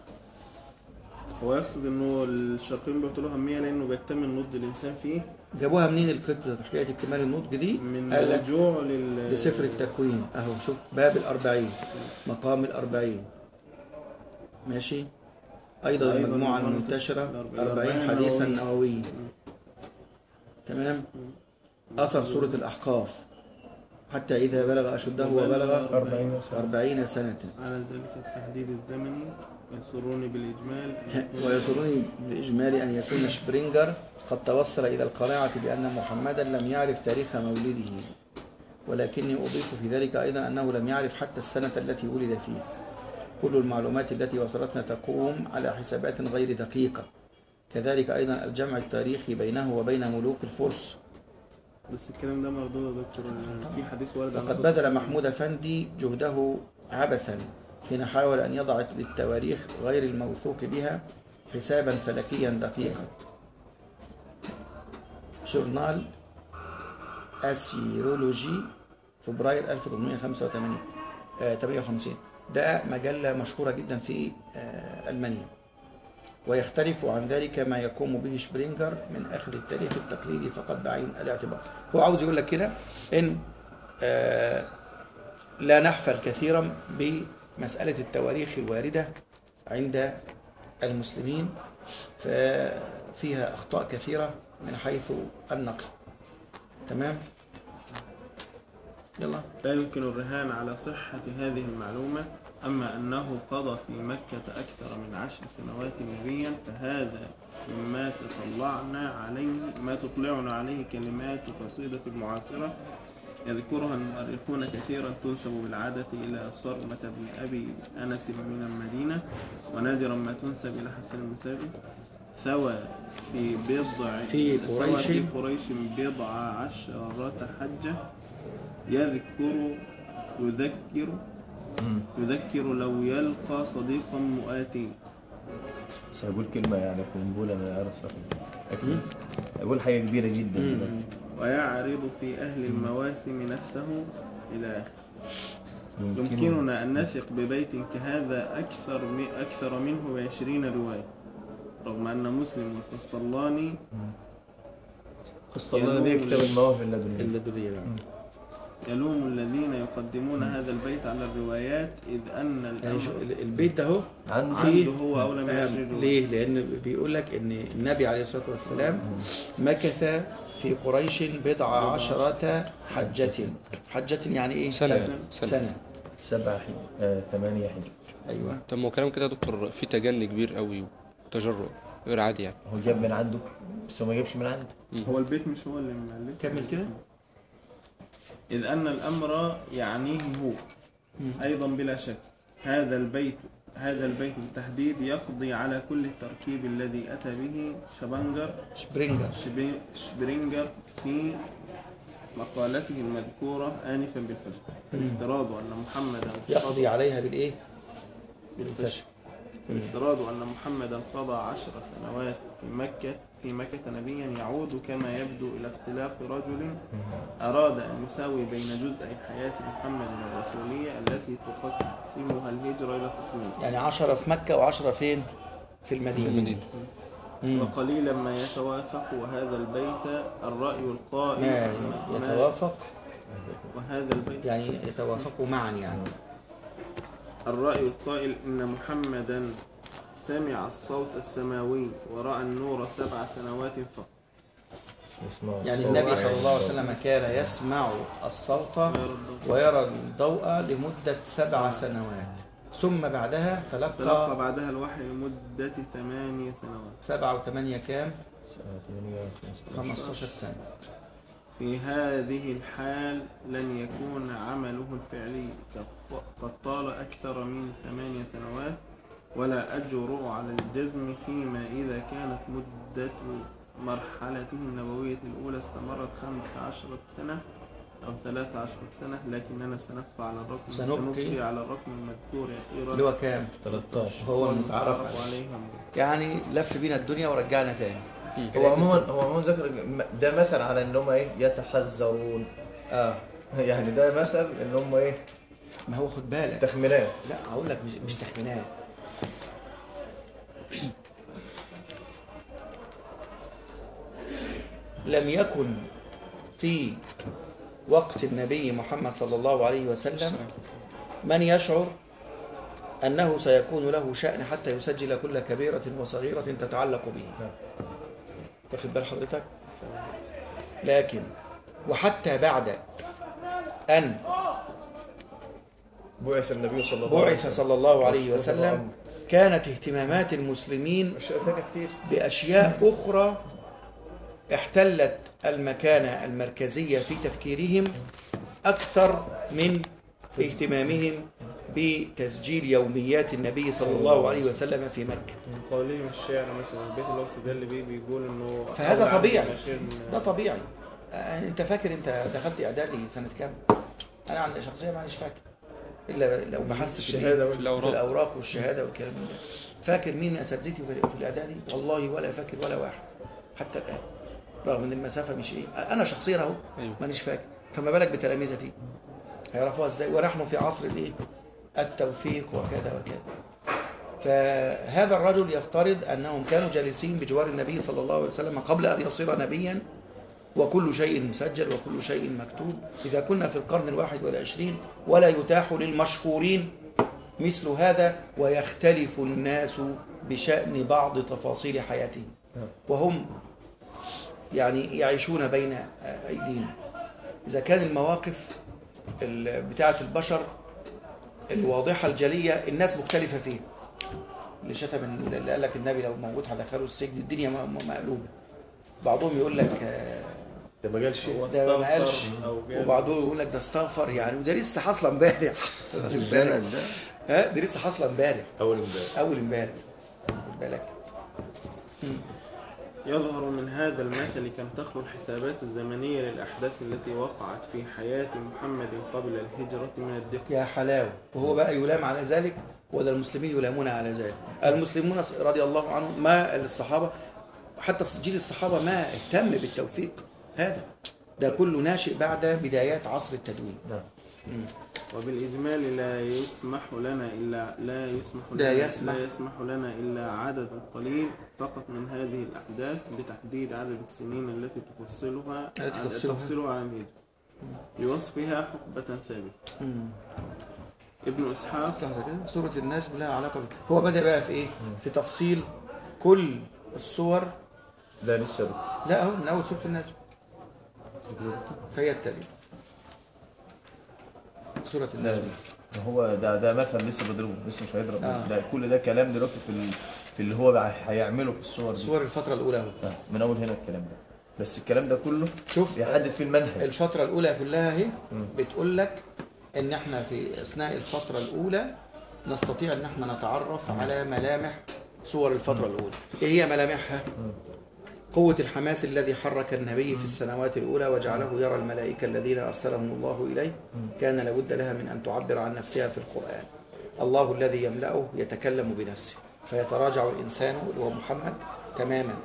هو يقصد انه الشرطين بيعطوا له اهميه لانه بيكتمل نضج الانسان فيه جابوها منين القطة حكاية اكتمال النطق دي؟ من قال لك رجوع لل لسفر التكوين اهو شوف باب الأربعين مقام الأربعين ماشي أيضا أيضاً المجموعة المجموعة المنتشرة الأربعين أربعين حديثا نووي. نووي تمام أثر سورة الأحقاف حتى إذا بلغ أشده وبلغ 40 سنه أربعين سنة على ذلك التحديد الزمني يسروني بالإجمال أن يكون- ويسرني بالإجمال أن يكون شبرينجر قد توصل إلى القناعة بأن محمدا لم يعرف تاريخ مولده ولكني أضيف في ذلك أيضا أنه لم يعرف حتى السنة التي ولد فيها كل المعلومات التي وصلتنا تقوم على حسابات غير دقيقة كذلك أيضا الجمع التاريخي بينه وبين ملوك الفرس بس الكلام ده مردود يا دكتور إن في حديث ورد عن وقد الرسول بذل محمود أفندي جهده عبثا حين حاول أن يضع للتواريخ غير الموثوق بها حسابا فلكيا دقيقا جورنال أسيرولوجي فبراير 1885 آه 58 ده مجلة مشهورة جدا في آه ألمانيا ويختلف عن ذلك ما يقوم به شبرينجر من أخذ التاريخ التقليدي فقط بعين الاعتبار هو عاوز يقول لك كده إن آه لا نحفل كثيرا بمسألة التواريخ الواردة عند المسلمين ففيها أخطاء كثيرة من حيث النقل تمام يلا لا يمكن الرهان على صحة هذه المعلومة أما أنه قضى في مكة أكثر من عشر سنوات نبيا فهذا مما تطلعنا عليه ما تطلعنا عليه كلمات قصيدة المعاصرة يذكرها المؤرخون كثيرا تنسب بالعادة إلى صرمة بن أبي أنس من المدينة ونادرا ما تنسب إلى حسن المسافي ثوى في بضع في ثوى قريش. في قريش بضع عشرة حجة يذكر يذكر يذكر لو يلقى صديقا مؤاتي سأقول كلمة يعني قنبلة أنا عارف أكيد أقول حاجة كبيرة جدا دلوقتي. ويعرض في أهل المواسم نفسه إلى آخره يمكن يمكننا أن نثق ببيت كهذا أكثر م- أكثر منه بعشرين رواية رغم أن مسلم والقسطلاني قسطلانة دي كتاب المواهب اللدنية اللدنية نعم. يلوم الذين يقدمون هذا البيت على الروايات إذ أن يعني شو الأمر ال- البيت ده هو عنده فيه عنده هو أولى من آه، عشرين رواية ليه؟ لأن بيقول لك إن النبي عليه الصلاة والسلام مكث في قريش بضع عشرة حجة حجة يعني إيه؟ سنة يعني. سنة, سنة. سنة. سبعة حين آه ثمانية حين أيوه طب ما هو كلام كده يا دكتور في تجني كبير قوي وتجرؤ غير عادي يعني هو جاب من عنده بس هو ما جابش من عنده هو البيت مش هو اللي مؤلف كمل كده إذ أن الأمر يعنيه هو أيضا بلا شك هذا البيت هذا البيت بالتحديد يقضي على كل التركيب الذي أتى به شبنجر شبرينجر شبي- شبرينجر في مقالته المذكورة آنفا بالفشل فالافتراض أن محمدا يقضي عليها بالإيه؟ بالفشل فالافتراض أن محمدا قضى عشر سنوات في مكة في مكة نبيا يعود كما يبدو إلى اختلاف رجل أراد أن يساوي بين جزء حياة محمد الرسولية التي تقسمها الهجرة إلى قسمين يعني عشرة في مكة وعشرة فين في المدينة, في المدينة. مم. وقليلا ما يتوافق وهذا البيت الرأي القائل ما ما- يتوافق وهذا البيت يعني يتوافقوا معا يعني الرأي القائل إن محمدا سمع الصوت السماوي ورأى النور سبع سنوات فقط يسمعوا يعني الصوت النبي صلى الله عليه ويعين وسلم كان يسمع الصوت ويرى الضوء. ويرى الضوء لمدة سبع سنوات ثم بعدها تلقى تلقى بعدها الوحي لمدة ثمانية سنوات سبعة وثمانية كام؟ سنة 8 15 سنة في هذه الحال لن يكون عمله الفعلي كط- قد طال أكثر من ثمانية سنوات ولا أجرؤ على الجزم فيما إذا كانت مدة مرحلته النبوية الأولى استمرت خمس عشرة سنة أو ثلاث عشرة سنة لكننا سنبقى على الرقم سنبقي. سنبقي على الرقم المذكور أخيرا اللي هو كام؟ 13 هو المتعارف عليه عليهم يعني لف بينا الدنيا ورجعنا تاني هو عموما هو عموما ذكر ده مثل على ان هم ايه يتحذرون اه يعني ده مثل ان هم ايه ما هو خد بالك تخمينات لا هقول لك مش مش تخمينات لم يكن في وقت النبي محمد صلى الله عليه وسلم من يشعر أنه سيكون له شأن حتى يسجل كل كبيرة وصغيرة تتعلق به واخد بال حضرتك لكن وحتى بعد أن بعث النبي صلى الله عليه بعث صلى الله عليه وسلم كانت اهتمامات المسلمين اشياء ثانيه كتير بأشياء أخرى احتلت المكانة المركزية في تفكيرهم أكثر من اهتمامهم بتسجيل يوميات النبي صلى الله عليه وسلم في مكة من قولهم الشعر مثلا البيت اللي هو استدل بيه بيقول انه فهذا أولى عبد طبيعي. البشير من- ده طبيعي آه، انت فاكر انت دخلت اعدادي سنة كام انا عن شخصيا مانيش فاكر الا لو بحثت في الإيه؟ الشهادة في والأوراق. الاوراق والشهاده والكلام ده فاكر مين اساتذتي في في الاعدادي والله ولا فاكر ولا واحد حتى الان رغم ان المسافه مش ايه انا شخصيا اهو أيوة. مانيش فاكر فما بالك بتلامذتي هيعرفوها ازاي ونحن في عصر الايه التوفيق وكذا وكذا فهذا الرجل يفترض انهم كانوا جالسين بجوار النبي صلى الله عليه وسلم قبل ان يصير نبيا وكل شيء مسجل وكل شيء مكتوب إذا كنا في القرن الواحد والعشرين ولا يتاح للمشهورين مثل هذا ويختلف الناس بشأن بعض تفاصيل حياتهم وهم يعني يعيشون بين أيدينا إذا كان المواقف ال- بتاعة البشر الواضحة الجلية الناس مختلفة فيه اللي شتم اللي قال لك النبي لو موجود هدخله السجن الدنيا م- م- مقلوبة بعضهم يقول لك آه، ده ما قالش هو ده ما قالش استغفر أو جاب- وبعضهم يقول لك ده استغفر يعني وده لسه حاصله امبارح الزمن ده ها دي لسه حاصله امبارح اول امبارح اول امبارح خد بالك يظهر من هذا المثل كم تخلو الحسابات الزمنية للأحداث التي وقعت في حياة محمد قبل الهجرة من الدقة يا حلاوه وهو بقى يلام على ذلك ولا المسلمين يلامون على ذلك المسلمون رضي الله عنهم ما الصحابه حتى جيل الصحابه ما اهتم بالتوثيق هذا ده كله ناشئ بعد بدايات عصر التدوين وبالإجمال لا يسمح لنا إلا لا يسمح لا لنا يسمح. لا يسمح لنا إلا عدد قليل فقط من هذه الأحداث بتحديد عدد السنين التي تفصلها التي عن- تفصلها. تفصلها عن الهجرة بوصفها حقبة ثابتة ابن إسحاق لحظة كده سورة النجم لها علاقة بال- هو بدأ بقى في ايه؟ في تفصيل كل الصور لا لسه ده. لا اهو من اول سورة النجم فهي التالية سورة النجم ما هو ده ده مثل لسه بضربه لسه مش هيضرب آه. ده كل ده كلام دلوقتي في ال... في اللي هو بقى هيعمله في الصور دي صور الفترة الأولى اهو آه، من اول هنا الكلام ده بس الكلام ده كله شوف بيحدد فيه المنهج الفترة الأولى كلها اهي بتقول لك إن إحنا في أثناء الفترة الأولى نستطيع إن إحنا نتعرف على ملامح صور الفترة الأولى إيه هي ملامحها؟ قوة الحماس الذي حرك النبي في السنوات الأولى وجعله يرى الملائكة الذين أرسلهم الله إليه كان لابد لها من أن تعبر عن نفسها في القرآن الله الذي يملأه يتكلم بنفسه فيتراجع الإنسان اللي هو محمد تماما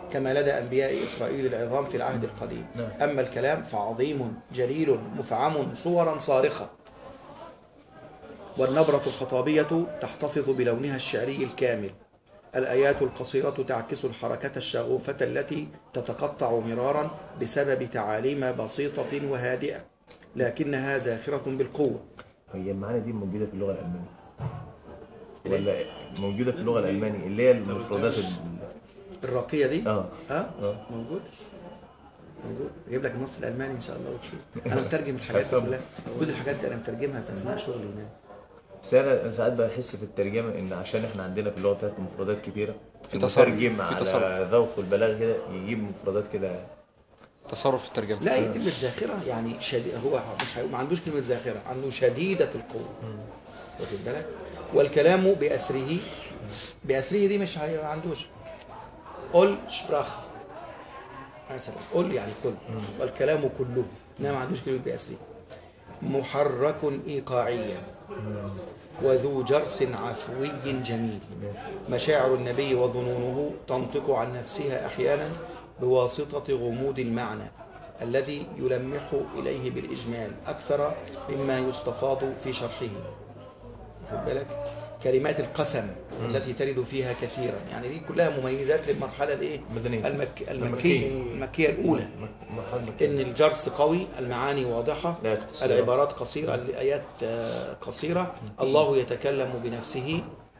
كما لدى أنبياء إسرائيل العظام في العهد القديم أما الكلام فعظيم جليل مفعم صورا صارخة والنبرة الخطابية تحتفظ بلونها الشعري الكامل الآيات القصيرة تعكس الحركة الشغوفة التي تتقطع مرارا بسبب تعاليم بسيطة وهادئة لكنها زاخرة بالقوة هي المعاني دي موجودة في اللغة الألمانية ولا موجودة في اللغة الألمانية اللي هي المفردات ال- الراقية دي اه ها اه موجود موجود اجيب لك النص الالماني ان شاء الله وتشوف انا مترجم الحاجات دي كلها كل الحاجات دي انا مترجمها في اثناء شغلي هناك بس انا ساعات بحس في الترجمه ان عشان احنا عندنا في اللغه بتاعتنا مفردات كتيره في تصرف، المترجم في على تصرف. ذوق البلاغه كده يجيب مفردات كده تصرف في الترجمة لا هي كلمة زاخرة يعني شديد هو مش هيقول ما عندوش كلمة زاخرة عنده شديدة القوة واخد بالك والكلام بأسره بأسره دي مش هي- ما عندوش قل شبراخ مثلا قل يعني كل والكلام كله انما ما عندوش كلمة بأسره محرك إيقاعيا وذو جرس عفوي جميل مشاعر النبي وظنونه تنطق عن نفسها أحيانا بواسطة غموض المعنى الذي يلمح إليه بالإجمال أكثر مما يستفاض في شرحه خد بالك كلمات القسم التي ترد فيها كثيرا يعني دي كلها مميزات للمرحلة الإيه؟ المدنية. المك... المكية المكية الأولى إن الجرس قوي المعاني واضحة الآيات قصيرة. العبارات قصيرة الآيات آه، قصيرة الله يتكلم بنفسه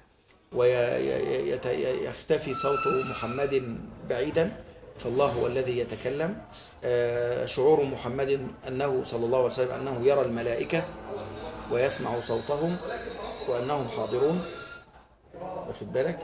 ويختفي صوت محمد بعيدا فالله هو الذي يتكلم آه، شعور محمد أنه صلى الله عليه وسلم أنه يرى الملائكة ويسمع صوتهم وأنهم حاضرون واخد بالك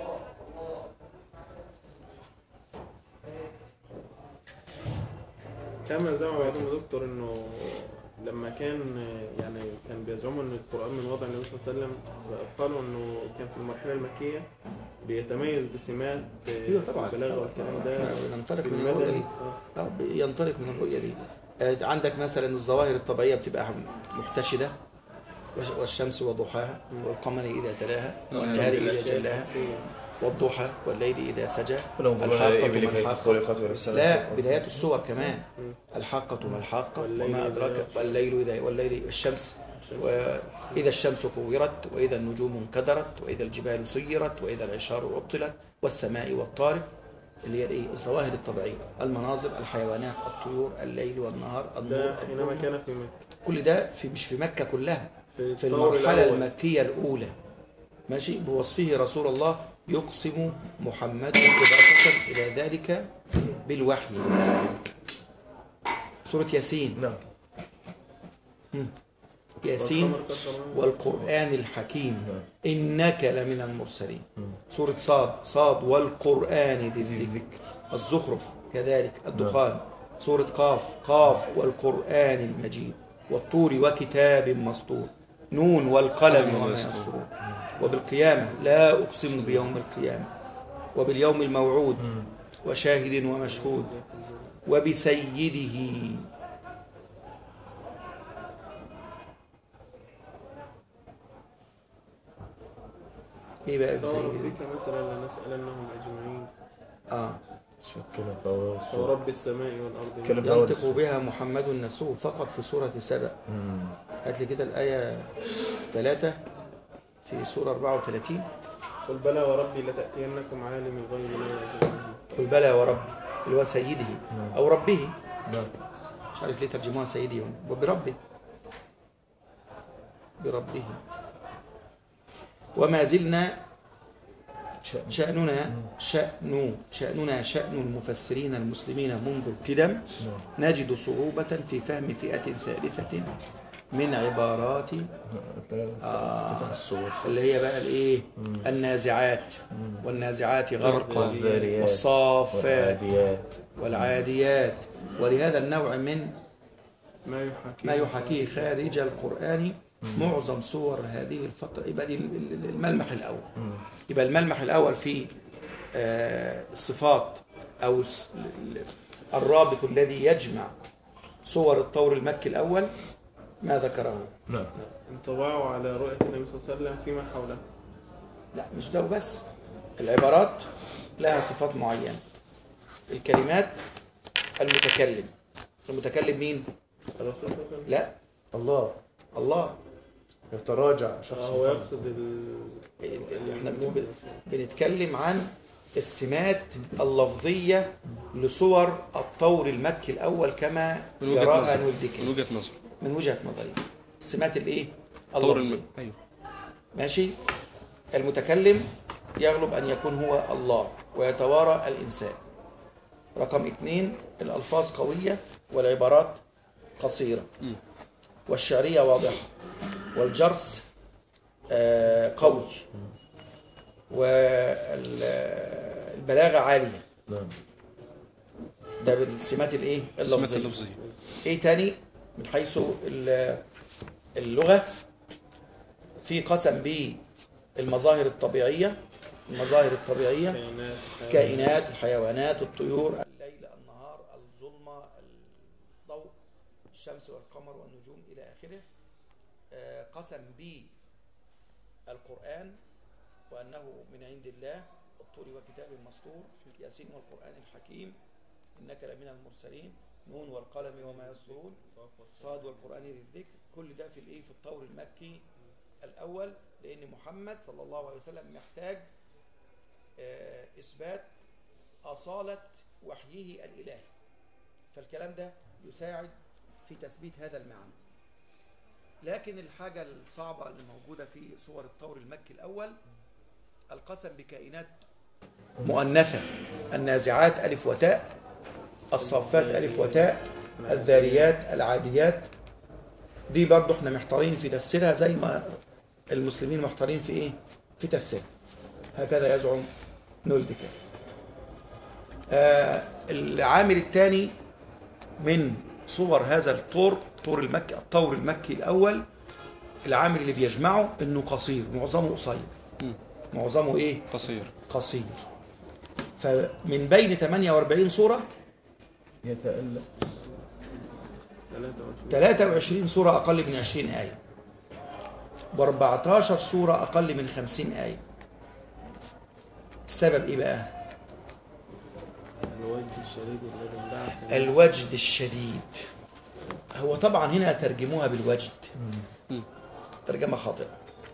كما زعم بعضهم يا دكتور انه لما كان يعني كان بيزعموا ان القران من وضع النبي صلى الله عليه وسلم فقالوا انه كان في المرحله المكيه بيتميز بسمات أيوة طبعاً. البلاغه والكلام ده ننطلق في من الرؤية المدني دي آه، ينطلق من الرؤية دي آه، عندك مثلا الظواهر الطبيعية بتبقى محتشدة والش- والشمس وضحاها والقمر إذا تلاها والنهار إذا جلاها والضحى والليل إذا سجى الحاقة ما الحاقة لا بدايات السور كمان الحاقة ما الحاقة وما أدراك والليل إذا والليل الشمس وإذا الشمس كورت وإذا النجوم انكدرت وإذا الجبال سيرت وإذا العشار عطلت والسماء والطارق اللي هي الايه الظواهر الطبيعيه المناظر الحيوانات الطيور الليل والنهار النور ده حينما الظلمة. كان في مكه كل ده في مش في مكه كلها في في الطور المرحله الأول. المكيه الاولى ماشي بوصفه رسول الله يقسم محمد إضافة إلى ذلك بالوحي سورة ياسين نعم ياسين والقمر قدرناه. والقرآن الحكيم إنك لمن المرسلين سورة صاد صاد والقرآن ذي الذكر الزخرف كذلك الدخان سورة قاف قاف والقرآن المجيد والطور وكتاب مسطور نون والقلم وما يسطرون وبالقيامة لا أقسم بيوم القيامة وباليوم الموعود وشاهد ومشهود وبسيده ايه بقى بسيده فربك مثلا لنسألنهم أجمعين اه شكله فهو ورب السماء والأرض كلام في أول ينطق السورة. بها محمد نفسه فقط في سورة سبأ هات لي كده الآية 3 في سورة 34 قل بلى وربي لتأتينكم عالم الغيب لا يعزب عنه قل بلى ورب اللي هو سيده أو ربه نعم مش عارف ليه ترجموها سيدي هنا وبربه بربه وما زلنا شأننا شأن شأننا شأن المفسرين المسلمين منذ القدم نجد صعوبة في فهم فئة ثالثة من عبارات افتتح الصور اللي هي بقى الايه النازعات والنازعات غرقا والذاريات والصافات والعاديات والعاديات ولهذا النوع من ما يحاكيه ما يحاكيه خارج القرآن معظم صور هذه الفترة يبقى دي الملمح الأول يبقى الملمح الأول في آه، الصفات أو الس- الرابط الذي يجمع صور الطور المكي الأول ما ذكره نعم انطباعه على رؤية النبي صلى الله عليه وسلم فيما حوله لا مش ده بس العبارات لها صفات معينة الكلمات المتكلم المتكلم مين لا الله الله يتراجع شخص هو فرد. يقصد ال... اللي احنا بنقول بنتكلم عن السمات اللفظية لصور الطور المكي الأول كما من وجهة يراها نظر من نولدك وجهة نظر من وجهة نظري السمات الايه طور اللفظية الم... ايوه ماشي المتكلم يغلب أن يكون هو الله ويتوارى الإنسان رقم اثنين الألفاظ قوية والعبارات قصيرة والشعرية واضحة والجرس آه، قوي والبلاغة عالية نعم ده بالسمات الايه السمات اللفظية اللفظية ايه تاني من حيث ال- اللغة في قسم بالمظاهر الطبيعية المظاهر الطبيعية كائنات كائنات الحيوانات الطيور الليل النهار الظلمة الضوء الشمس والقمر والنجوم إلى آخره آه، قسم بالقرآن وأنه من عند الله والطور وكتاب مسطور ياسين والقرآن الحكيم إنك لمن المرسلين نون والقلم وما يسطرون صاد والقرآن ذي الذكر كل ده في الإيه في الطور المكي الأول لأن محمد صلى الله عليه وسلم محتاج آه، إثبات أصالة وحيه الإلهي فالكلام ده يساعد في تثبيت هذا المعنى لكن الحاجة الصعبة اللي موجودة في صور الطور المكي الأول القسم بكائنات مؤنثة النازعات ألف وتاء الصافات ألف وتاء الذاريات العاديات دي برضو احنا محتارين في تفسيرها زي ما المسلمين محتارين في ايه في تفسيرها هكذا يزعم نولدك آه العامل الثاني من صور هذا الطور طور المكي الطور المكي الأول العامل اللي بيجمعه انه قصير معظمه قصير معظمه ايه قصير قصير فمن بين 48 صورة يتألى 23 صورة أقل من 20 آية و14 صورة أقل من 50 آية السبب إيه بقى؟ الوجه الشديد الذي انبعث الوجد الشديد هو طبعا هنا ترجموها بالوجد ترجمة خاطئة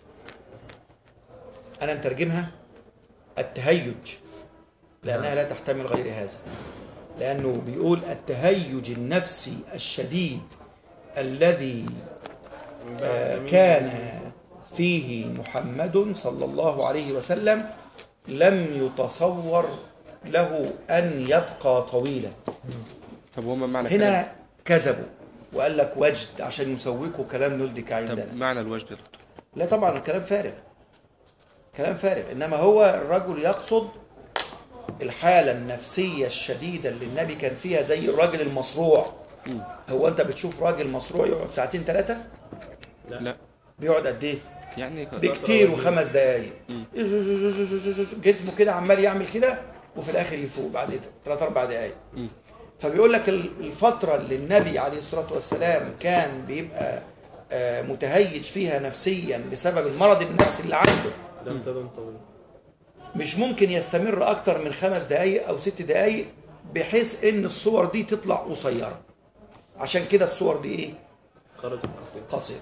أنا مترجمها التهيج لأنها لا تحتمل غير هذا لأنه بيقول التهيج النفسي الشديد الذي آه، كان فيه محمد صلى الله عليه وسلم لم يتصور له أن يبقى طويلا طب هو ما معنى كلام هنا كذبوا وقال لك وجد عشان يسوقوا كلام نلدك عندنا طب معنى الوجد يا دكتور لا طبعا الكلام فارغ كلام فارغ انما هو الرجل يقصد الحاله النفسيه الشديده اللي النبي كان فيها زي الراجل المصروع هو انت بتشوف راجل مصروع يقعد ساعتين ثلاثه لا بيقعد قد ايه يعني بكتير وخمس دقايق جسمه كده عمال يعمل كده وفي الاخر يفوق بعد ثلاث اربع دقايق فبيقول لك الفتره اللي النبي عليه الصلاه والسلام كان بيبقى آه، متهيج فيها نفسيا بسبب المرض النفسي اللي عنده لم تدم طويل مش ممكن يستمر اكتر من خمس دقايق او ست دقايق بحيث ان الصور دي تطلع قصيره عشان كده الصور دي ايه خرج القصير قصيره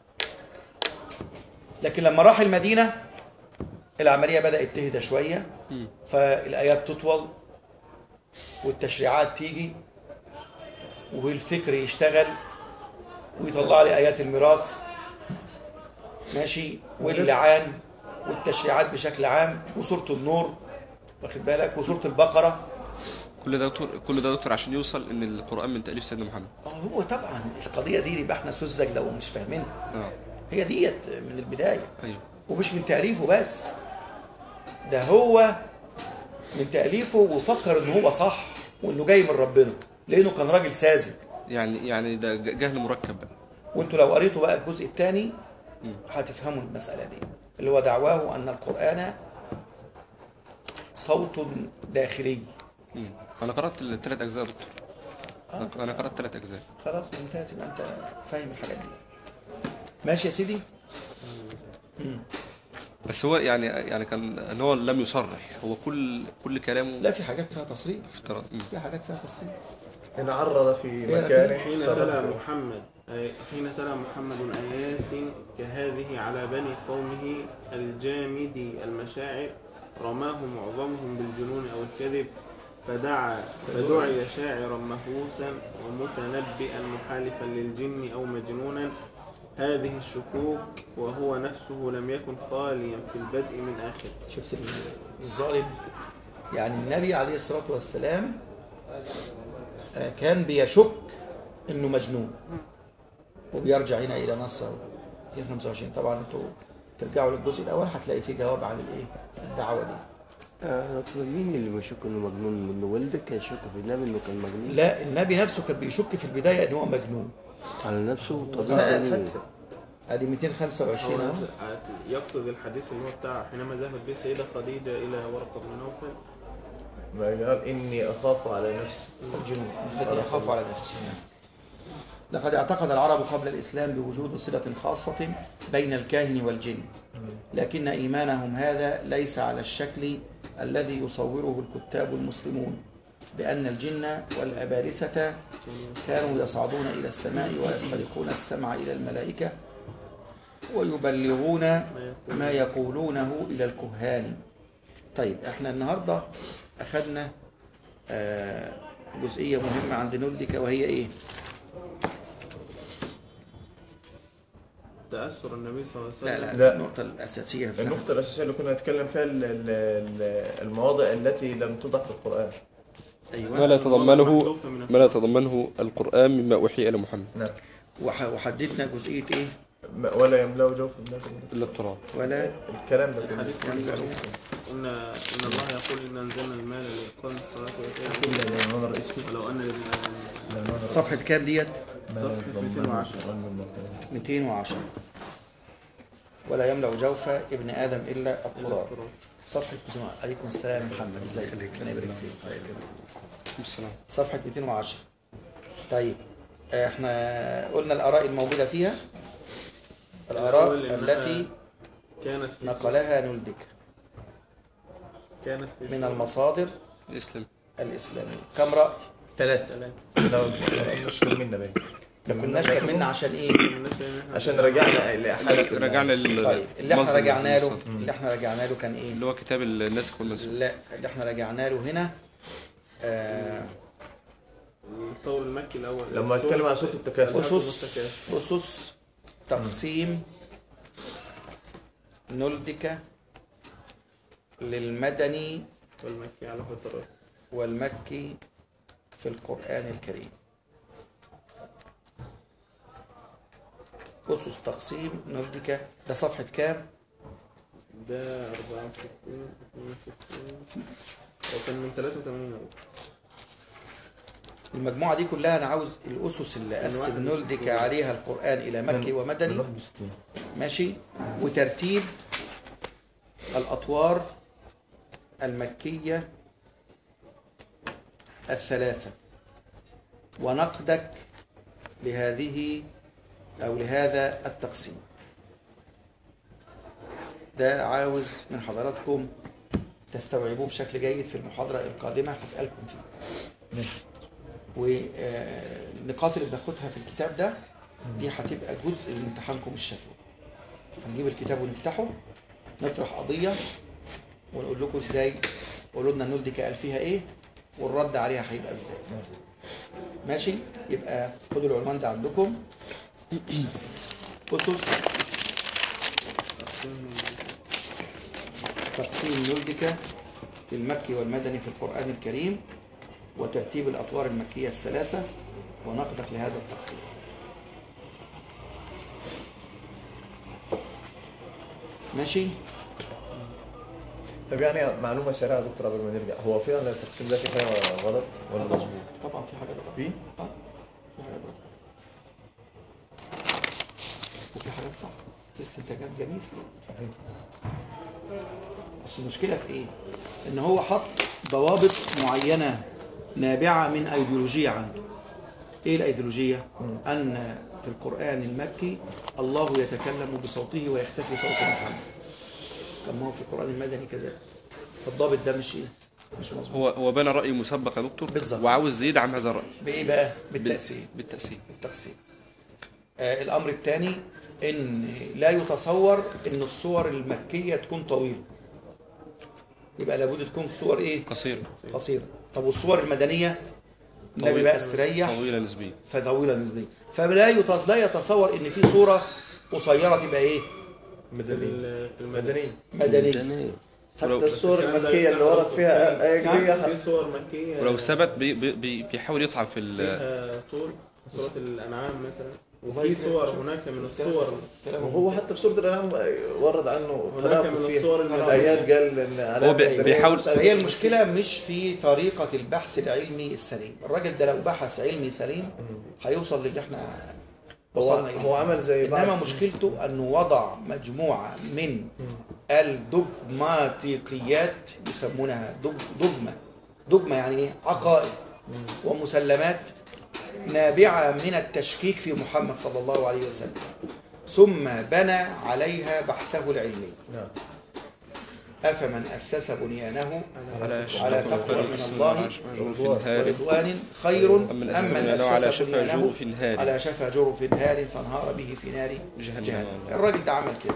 لكن لما راح المدينه العمليه بدات تهدى شويه فالايات تطول والتشريعات تيجي والفكر يشتغل ويطلع لي ايات الميراث ماشي واللعان والتشريعات بشكل عام وسوره النور واخد بالك وسوره البقره كل ده دكتور كل ده دكتور عشان يوصل ان القران من تاليف سيدنا محمد اه هو طبعا القضيه دي يبقى احنا سذج لو مش فاهمينها اه هي ديت من البدايه ايوه ومش من تأليفه بس ده هو من تأليفه وفكر ان هو صح وانه جاي من ربنا لانه كان راجل ساذج يعني يعني ده ج- جهل مركب بقى وانتوا لو قريتوا بقى الجزء الثاني هتفهموا المسألة دي اللي هو دعواه ان القرآن صوت داخلي مم. انا قرات الثلاث اجزاء يا دكتور أنا- انا قرات ثلاث اجزاء خلاص ممتاز يبقى انت فاهم الحاجات دي ماشي يا سيدي مم. بس هو يعني يعني كان ان هو لم يصرح هو كل كل كلامه لا في حاجات فيها تصريح افتراء مم. في حاجات فيها تصريح إن عرض في إيه مكان حين صرف تلا فيه. محمد أي- حين تلا محمد آيات كهذه على بني قومه الجامد المشاعر رماه معظمهم بالجنون أو الكذب فدعا فدعي شاعرا مهووسا ومتنبئا محالفا للجن أو مجنونا هذه الشكوك وهو نفسه لم يكن خاليا في البدء من آخر شفت الظالم يعني النبي عليه الصلاة والسلام آه، كان بيشك انه مجنون وبيرجع هنا الى نص 25 طبعا انتوا ترجعوا للجزء الاول هتلاقي فيه جواب عن الايه الدعوه دي آه طب مين اللي بيشك انه مجنون انه والدك يشك في النبي انه كان مجنون لا النبي نفسه كان بيشك في البدايه ان هو مجنون على نفسه طب آه، يعني ادي 225 هو اهو يقصد الحديث اللي هو بتاع حينما ذهبت به السيدة خديجة إلى ورقة بن نوفل ما قال إني أخاف على نفسي الجنون خلي يخاف على نفسه لقد اعتقد العرب قبل الإسلام بوجود صلة خاصة بين الكاهن والجن لكن إيمانهم هذا ليس على الشكل الذي يصوره الكتاب المسلمون بأن الجن والأبارسة كانوا يصعدون إلى السماء ويسترقون السمع إلى الملائكة ويبلغون ما يقولونه إلى الكهان طيب احنا النهاردة أخذنا آه، جزئية مهمة عند نولدك وهي إيه؟ تأثر النبي صلى الله عليه وسلم لا لا, لا. النقطة الأساسية في النحو. النقطة الأساسية اللي كنا نتكلم فيها ال- ال- ال- المواضع التي لم توضع في القرآن أيوة ما لا يتضمنه محذوفة من ما لا يتضمنه القرآن مما أوحي إلى محمد نعم وح- وحددنا جزئية إيه؟ ما- ولا يملأ جوف الناس إلا التراب ولا الكلام ده كله الحديث كان قلنا إن الله يقول إن أنزلنا المال لإقام الصلاة وإيتاء إلا العنوان الرئيسي ولو أن الذين آمنوا صفحة كام ديت؟ صفحة 210 210 ولا يملأ جوف ابن آدم إلا التراب صفحة 210 عليكم السلام يا محمد ازيك ربنا يبارك فيك السلام صفحة 210 طيب احنا قلنا الآراء الموجودة فيها الآراء الأول إنها التي كانت في نقلها نلدك كانت في من المصادر الإسلام الإسلامية كم رأي؟ ثلاثة لو نشكر منا باين ما كناش كملنا عشان ايه؟ عشان رجعنا لأحد رجعنا لل طيب اللي احنا مصدر رجعنا له المصادر. اللي احنا رجعنا له كان ايه؟ اللي هو كتاب الناسخ والمنسوخ لا اللي احنا رجعنا له هنا آه الطول المكي الأول لما اتكلم عن صوت التكاثر أسس أسس تقسيم نلدك للمدني والمكي على فترات والمكي في القرآن الكريم أسس تقسيم نلدك ده صفحة كام؟ ده 64 62 هو كان من 83 أهو. المجموعة دي كلها أنا عاوز الأسس اللي قسم نلدك عليها القرآن إلى مكي ومدني من 61 ماشي وترتيب الأطوار المكية الثلاثة ونقدك لهذه أو لهذا التقسيم ده عاوز من حضراتكم تستوعبوه بشكل جيد في المحاضرة القادمة هسألكم فيه والنقاط اللي بناخدها في الكتاب ده دي هتبقى جزء من امتحانكم الشفوي هنجيب الكتاب ونفتحه نطرح قضية ونقول لكم ازاي قولوا لنا النول دي قال فيها ايه والرد عليها هيبقى ازاي ماشي يبقى خدوا العنوان ده عندكم أسس تقسيم نلدك في المكي والمدني في القرآن الكريم وترتيب الأطوار المكية الثلاثة ونقدك لهذا التقسيم ماشي طب يعني معلومة سريعة يا دكتور قبل ما نرجع هو فعلا التقسيم ده في حاجة غلط ولا مظبوط؟ طبعا في حاجات غلط في؟ طبعا في حاجات غلط وفي حاجات صح في استنتاجات جميلة بس المشكلة في ايه؟ ان هو حط ضوابط معينة نابعة من ايديولوجية عنده ايه الايديولوجية؟ ان في القرآن المكي الله يتكلم بصوته ويختفي صوت محمد لما هو في القرآن المدني كذلك فالضابط ده مش ايه مش مظبوط هو هو بنى رأي مسبق يا دكتور بالظبط. وعاوز يدعم هذا الرأي بايه بقى بال- بالتقسيم بالتقسيم التقسيم آه الامر الثاني ان لا يتصور ان الصور المكيه تكون طويله يبقى لابد تكون صور ايه قصير قصيره طب والصور المدنيه النبي طويل. بقى استريح طويلة نسبيا فطويله نسبيا فلا يت- لا يتصور ان في صوره قصيره تبقى ايه في مدني ال- في المدني مدني مدنيه حتى ولو- الصور الكلام ده المكية اللي ورد فيها آية نعم. جرية في صور مكية ولو ثبت بي بي بي بيحاول يطعن في ال فيها طول سورة الأنعام مثلا وفي صور هناك من الصور وهو حتى في سورة الأنعام ورد عنه هناك تناقض من فيها الصور المدنية آيات قال إن علامة هو بي- مدنية بيحاول- مسألة هي المشكله مش في طريقه البحث العلمي السليم الراجل ده لو بحث علمي سليم هيوصل للي احنا هو وصلنا اليه هو عمل زي بعض انما مشكلته انه وضع مجموعه من الدogماتيقيات يسمونها دog- دogما دogما يعني ايه عقائد ومسلمات نابعه من التشكيك في محمد صلى الله عليه وسلم ثم بنى عليها بحثه العلمي نعم. افمن اسس بنيانه على على تقوى من الله ورضوان خير أم أم من من أسس بنيانه على أسس شفا بنيانه جرف هار. على شفا جرف هار فانهار به في نار جهنم. جهنم الراجل ده عمل كده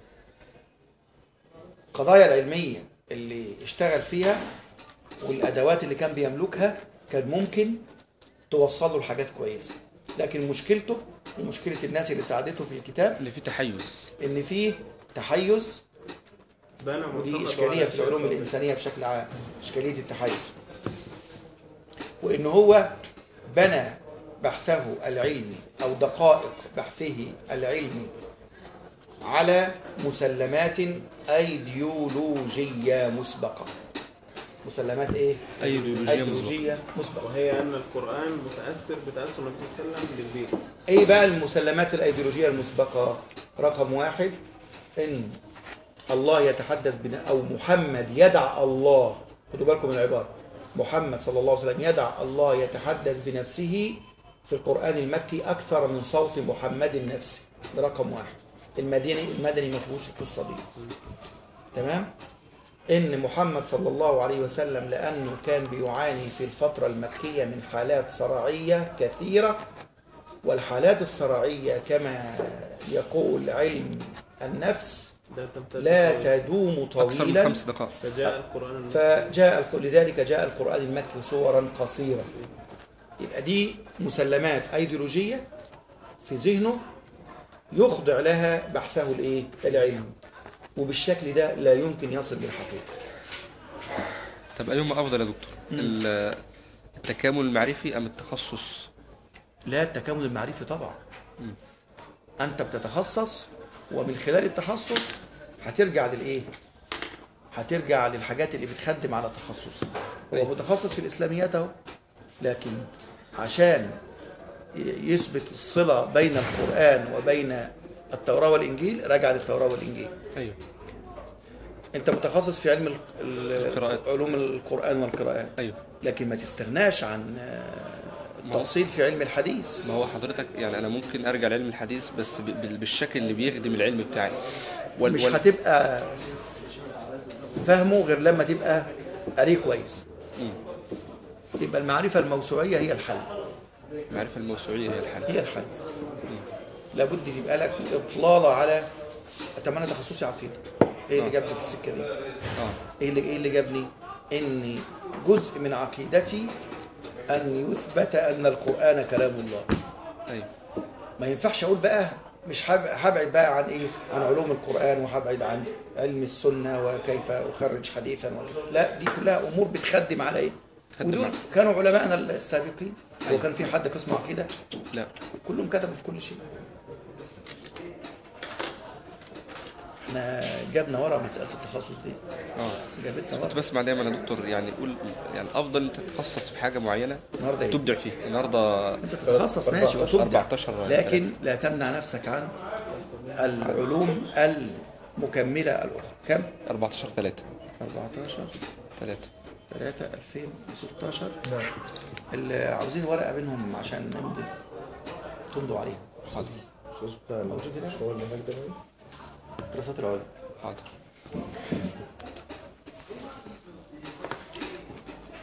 القضايا العلمية اللي اشتغل فيها والأدوات اللي كان بيملكها كان ممكن توصل له لحاجات كويسة لكن مشكلته ومشكلة الناس اللي ساعدته في الكتاب اللي فيه تحيز إن فيه تحيز بنى ودي معتقد إشكالية على في العلوم أساس الإنسانية بشكل عام إشكالية التحيز وإن هو بنى بحثه العلمي أو دقائق بحثه العلمي على مسلمات أيديولوجية مسبقة مسلمات إيه؟ أيديولوجية مسبقة أيديولوجية مسبقة وهي أن القرآن متأثر بتأثر النبي صلى الله عليه وسلم للبيت ايه بقى المسلمات الايديولوجيه المسبقه رقم واحد ان الله يتحدث بنا او محمد يدع الله خدوا بالكم من العباره محمد صلى الله عليه وسلم يدع الله يتحدث بنفسه في القران المكي اكثر من صوت محمد نفسه ده رقم واحد المدني المدني ما فيهوش القصه دي تمام ان محمد صلى الله عليه وسلم لانه كان بيعاني في الفتره المكيه من حالات صراعيه كثيره والحالات الصراعية كما يقول علم النفس ده تمتد لا تدوم أكثر من طويلا خمس دقائق فجاء القرآن المكي فجاء الق- لذلك جاء القرآن المكي صورا قصيرة يبقى دي مسلمات أيديولوجية في ذهنه يخضع لها بحثه الايه العلمي وبالشكل ده لا يمكن يصل للحقيقة طب أيهما أفضل يا دكتور ال- التكامل المعرفي أم التخصص لا التكامل المعرفي طبعا انت بتتخصص ومن خلال التخصص هترجع للايه هترجع للحاجات اللي بتخدم على تخصصك هو أيوة. متخصص في الاسلاميات اهو لكن عشان ي- يثبت الصله بين القران وبين التوراه والانجيل راجع للتوراه والانجيل أيوه انت متخصص في علم ال- ال- القراءات. علوم القران والقراءات أيوه لكن ما تستغناش عن آه، التأصيل في علم الحديث ما هو حضرتك يعني أنا ممكن أرجع لعلم الحديث بس ب- بال- بالشكل اللي بيخدم العلم بتاعي وال مش وال هتبقى فاهمه غير لما تبقى قاريه كويس يبقى المعرفة الموسوعية هي الحل المعرفة الموسوعية هي الحل هي الحل لابد يبقى لك إطلالة على أتمنى تخصصي عقيدة إيه اللي آه. جابني في السكة دي؟ آه إيه اللي إيه اللي جابني؟ إني جزء من عقيدتي أن يثبت أن القرآن كلام الله أيوه ما ينفعش اقول بقى مش هب- هبعد بقى عن ايه عن علوم القران وهبعد عن علم السنه وكيف اخرج حديثا وكذا. لا دي كلها امور بتخدم على ايه تخدم ودول على- كانوا علماءنا السابقين هو كان في حد قسم عقيده لا كلهم كتبوا في كل شيء احنا جبنا ورا مساله التخصص دي آه جابتنا كنت ورا بسمع دايما يا دكتور يعني قول يعني الافضل انت تتخصص في حاجه معينه النهارده ايه تبدع فيها النهارده انت تتخصص ماشي وتبدع 14 لكن لا تمنع نفسك عن العلوم المكمله الاخرى كم 14 3 14 3 3 2016 نعم اللي عاوزين ورقه بينهم عشان نمضي تمضوا عليها حاضر الشخص بتاع موجود هنا؟ المشروع اللي هناك ده دراسات العلوم حاضر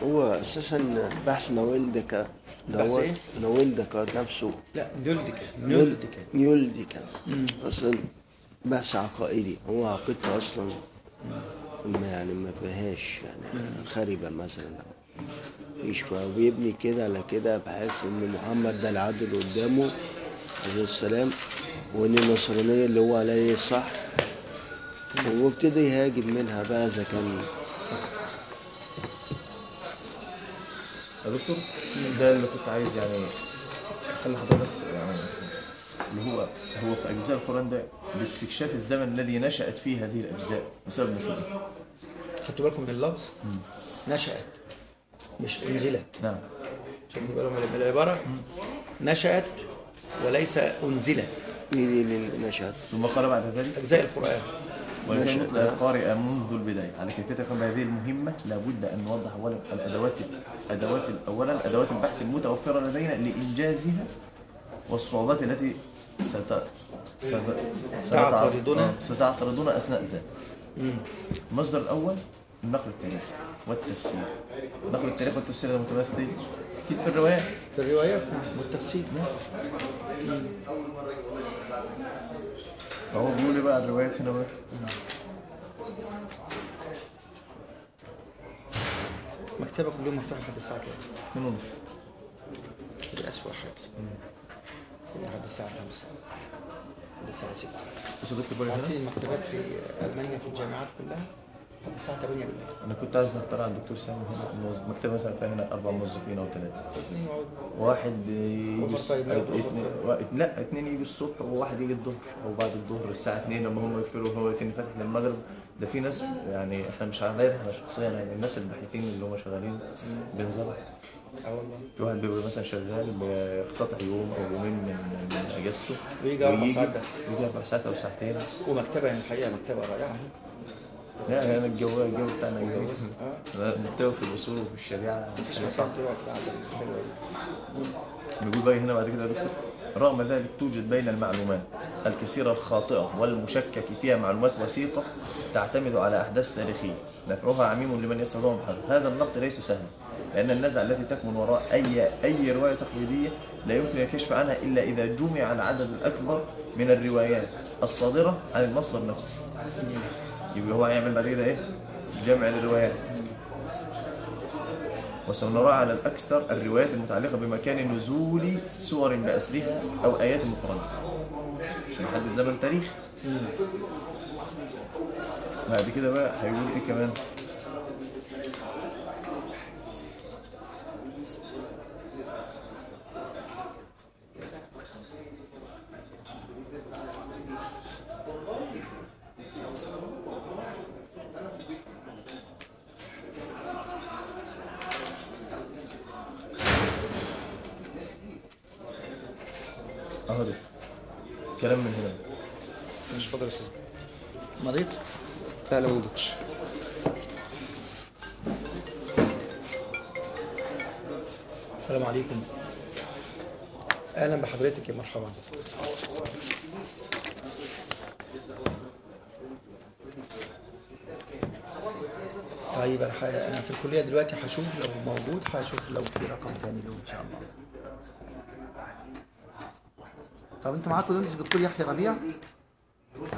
هو اساسا بحث نويلدكا بحث إيه؟ نويلدكا نفسه لا نيولديكا نيول- نيولديكا نيولدكا اصلا بحث عقائدي هو عقيدته اصلا ما يعني ما فيهاش يعني خربة مثلا مش وبيبني كده على كده بحيث ان محمد ده العدل قدامه عليه السلام وان النصرانية اللي هو عليه الصح وابتدى يهاجم منها بقى اذا كان يا دكتور ده اللي كنت عايز يعني اخلي حضرتك يعني اللي هو هو في اجزاء القران ده لاستكشاف الزمن الذي نشات فيه هذه الاجزاء بسبب نشوزها خدتوا بالكم من اللفظ نشأت مش انزلت نعم خدتوا بالكم من العبارة نشأت وليس أنزلت مين اللي نشأت ثم قال بعد ذلك أجزاء القرآن وإن نشأت. يطلع القارئ منذ البداية على كيفية قيام هذه المهمة لابد أن نوضح أولا الأدوات أدوات أولا أدوات البحث المتوفرة لدينا لإنجازها والصعوبات التي ست ست- تعترضنا. آه، ستعترضنا أثناء ذلك المصدر الأول النقل التاريخي والتفسير نقل التاريخ والتفسير ده متمثل إيه؟ أكيد في الروايات في الروايات نعم والتفسير نعم فهو بيقول إيه بقى الروايات هنا بقى مكتبة كل يوم مفتوح لحد الساعة كام؟ من ونص دي أسوأ حاجة لحد الساعة 5 لحد الساعة 6 بس يا دكتور بقول هنا عارفين المكتبات في ألمانيا في الجامعات كلها لحد الساعة 8 بالليل انا كنت عايز نطلع على الدكتور سامي هنا الموظف- مكتبه مثلا فيها هنا اربع موظفين او ثلاثه اثنين يقعدوا واحد يجي أوفر الص- تايم، لا، أو أوفر اتنين تايم. وا- لا اتنين يجي الصبح وواحد يجي الظهر او بعد الظهر الساعه 2 لما هم يقفلوا وهو يتني فاتح للمغرب ده في ناس يعني احنا مش علينا احنا شخصيا يعني الناس الباحثين اللي هم شغالين بينزلوا اه والله في واحد بيبقى مثلا شغال بيقتطع يوم او يومين من من اجازته ويجي أربع ويجي- ساعات بس. يجي اربع ساعات او ساعتين ومكتبة يعني الحقيقة مكتبة رائعة لا انا الجو الجو بتاعنا جو اه لا، نكتبه في الاصول وفي الشريعه مفيش حاجة مكان صعبة. تروح قاعدة حلوة دي نقول بقى هنا بعد كده يا دكتور رغم ذلك توجد بين المعلومات الكثيرة الخاطئة والمشكك فيها معلومات وثيقة تعتمد على أحداث تاريخية نفعها عميم لمن يستخدمها بحذر هذا النقد ليس سهلا لأن النزعة التي تكمن وراء أي أي رواية تقليدية لا يمكن الكشف عنها إلا إذا جمع العدد الأكبر من الروايات الصادرة عن المصدر نفسه يبقى هو هيعمل بعد كده إيه؟ جمع للروايات وسنرى على الأكثر الروايات المتعلقة بمكان نزول سور بأسرها أو آيات مفردة عشان نحدد زمن تاريخ بعد كده بقى هيقول إيه كمان أهو ده كلام من هنا مش فاضل يا استاذ مضيت لا لا ما مضيتش السلام عليكم اهلا بحضرتك يا مرحبا طيب انا ح- انا في الكليه دلوقتي هشوف لو موجود هشوف لو في رقم تاني له ان شاء الله طب انتوا معاكم دكتور يحيى ربيع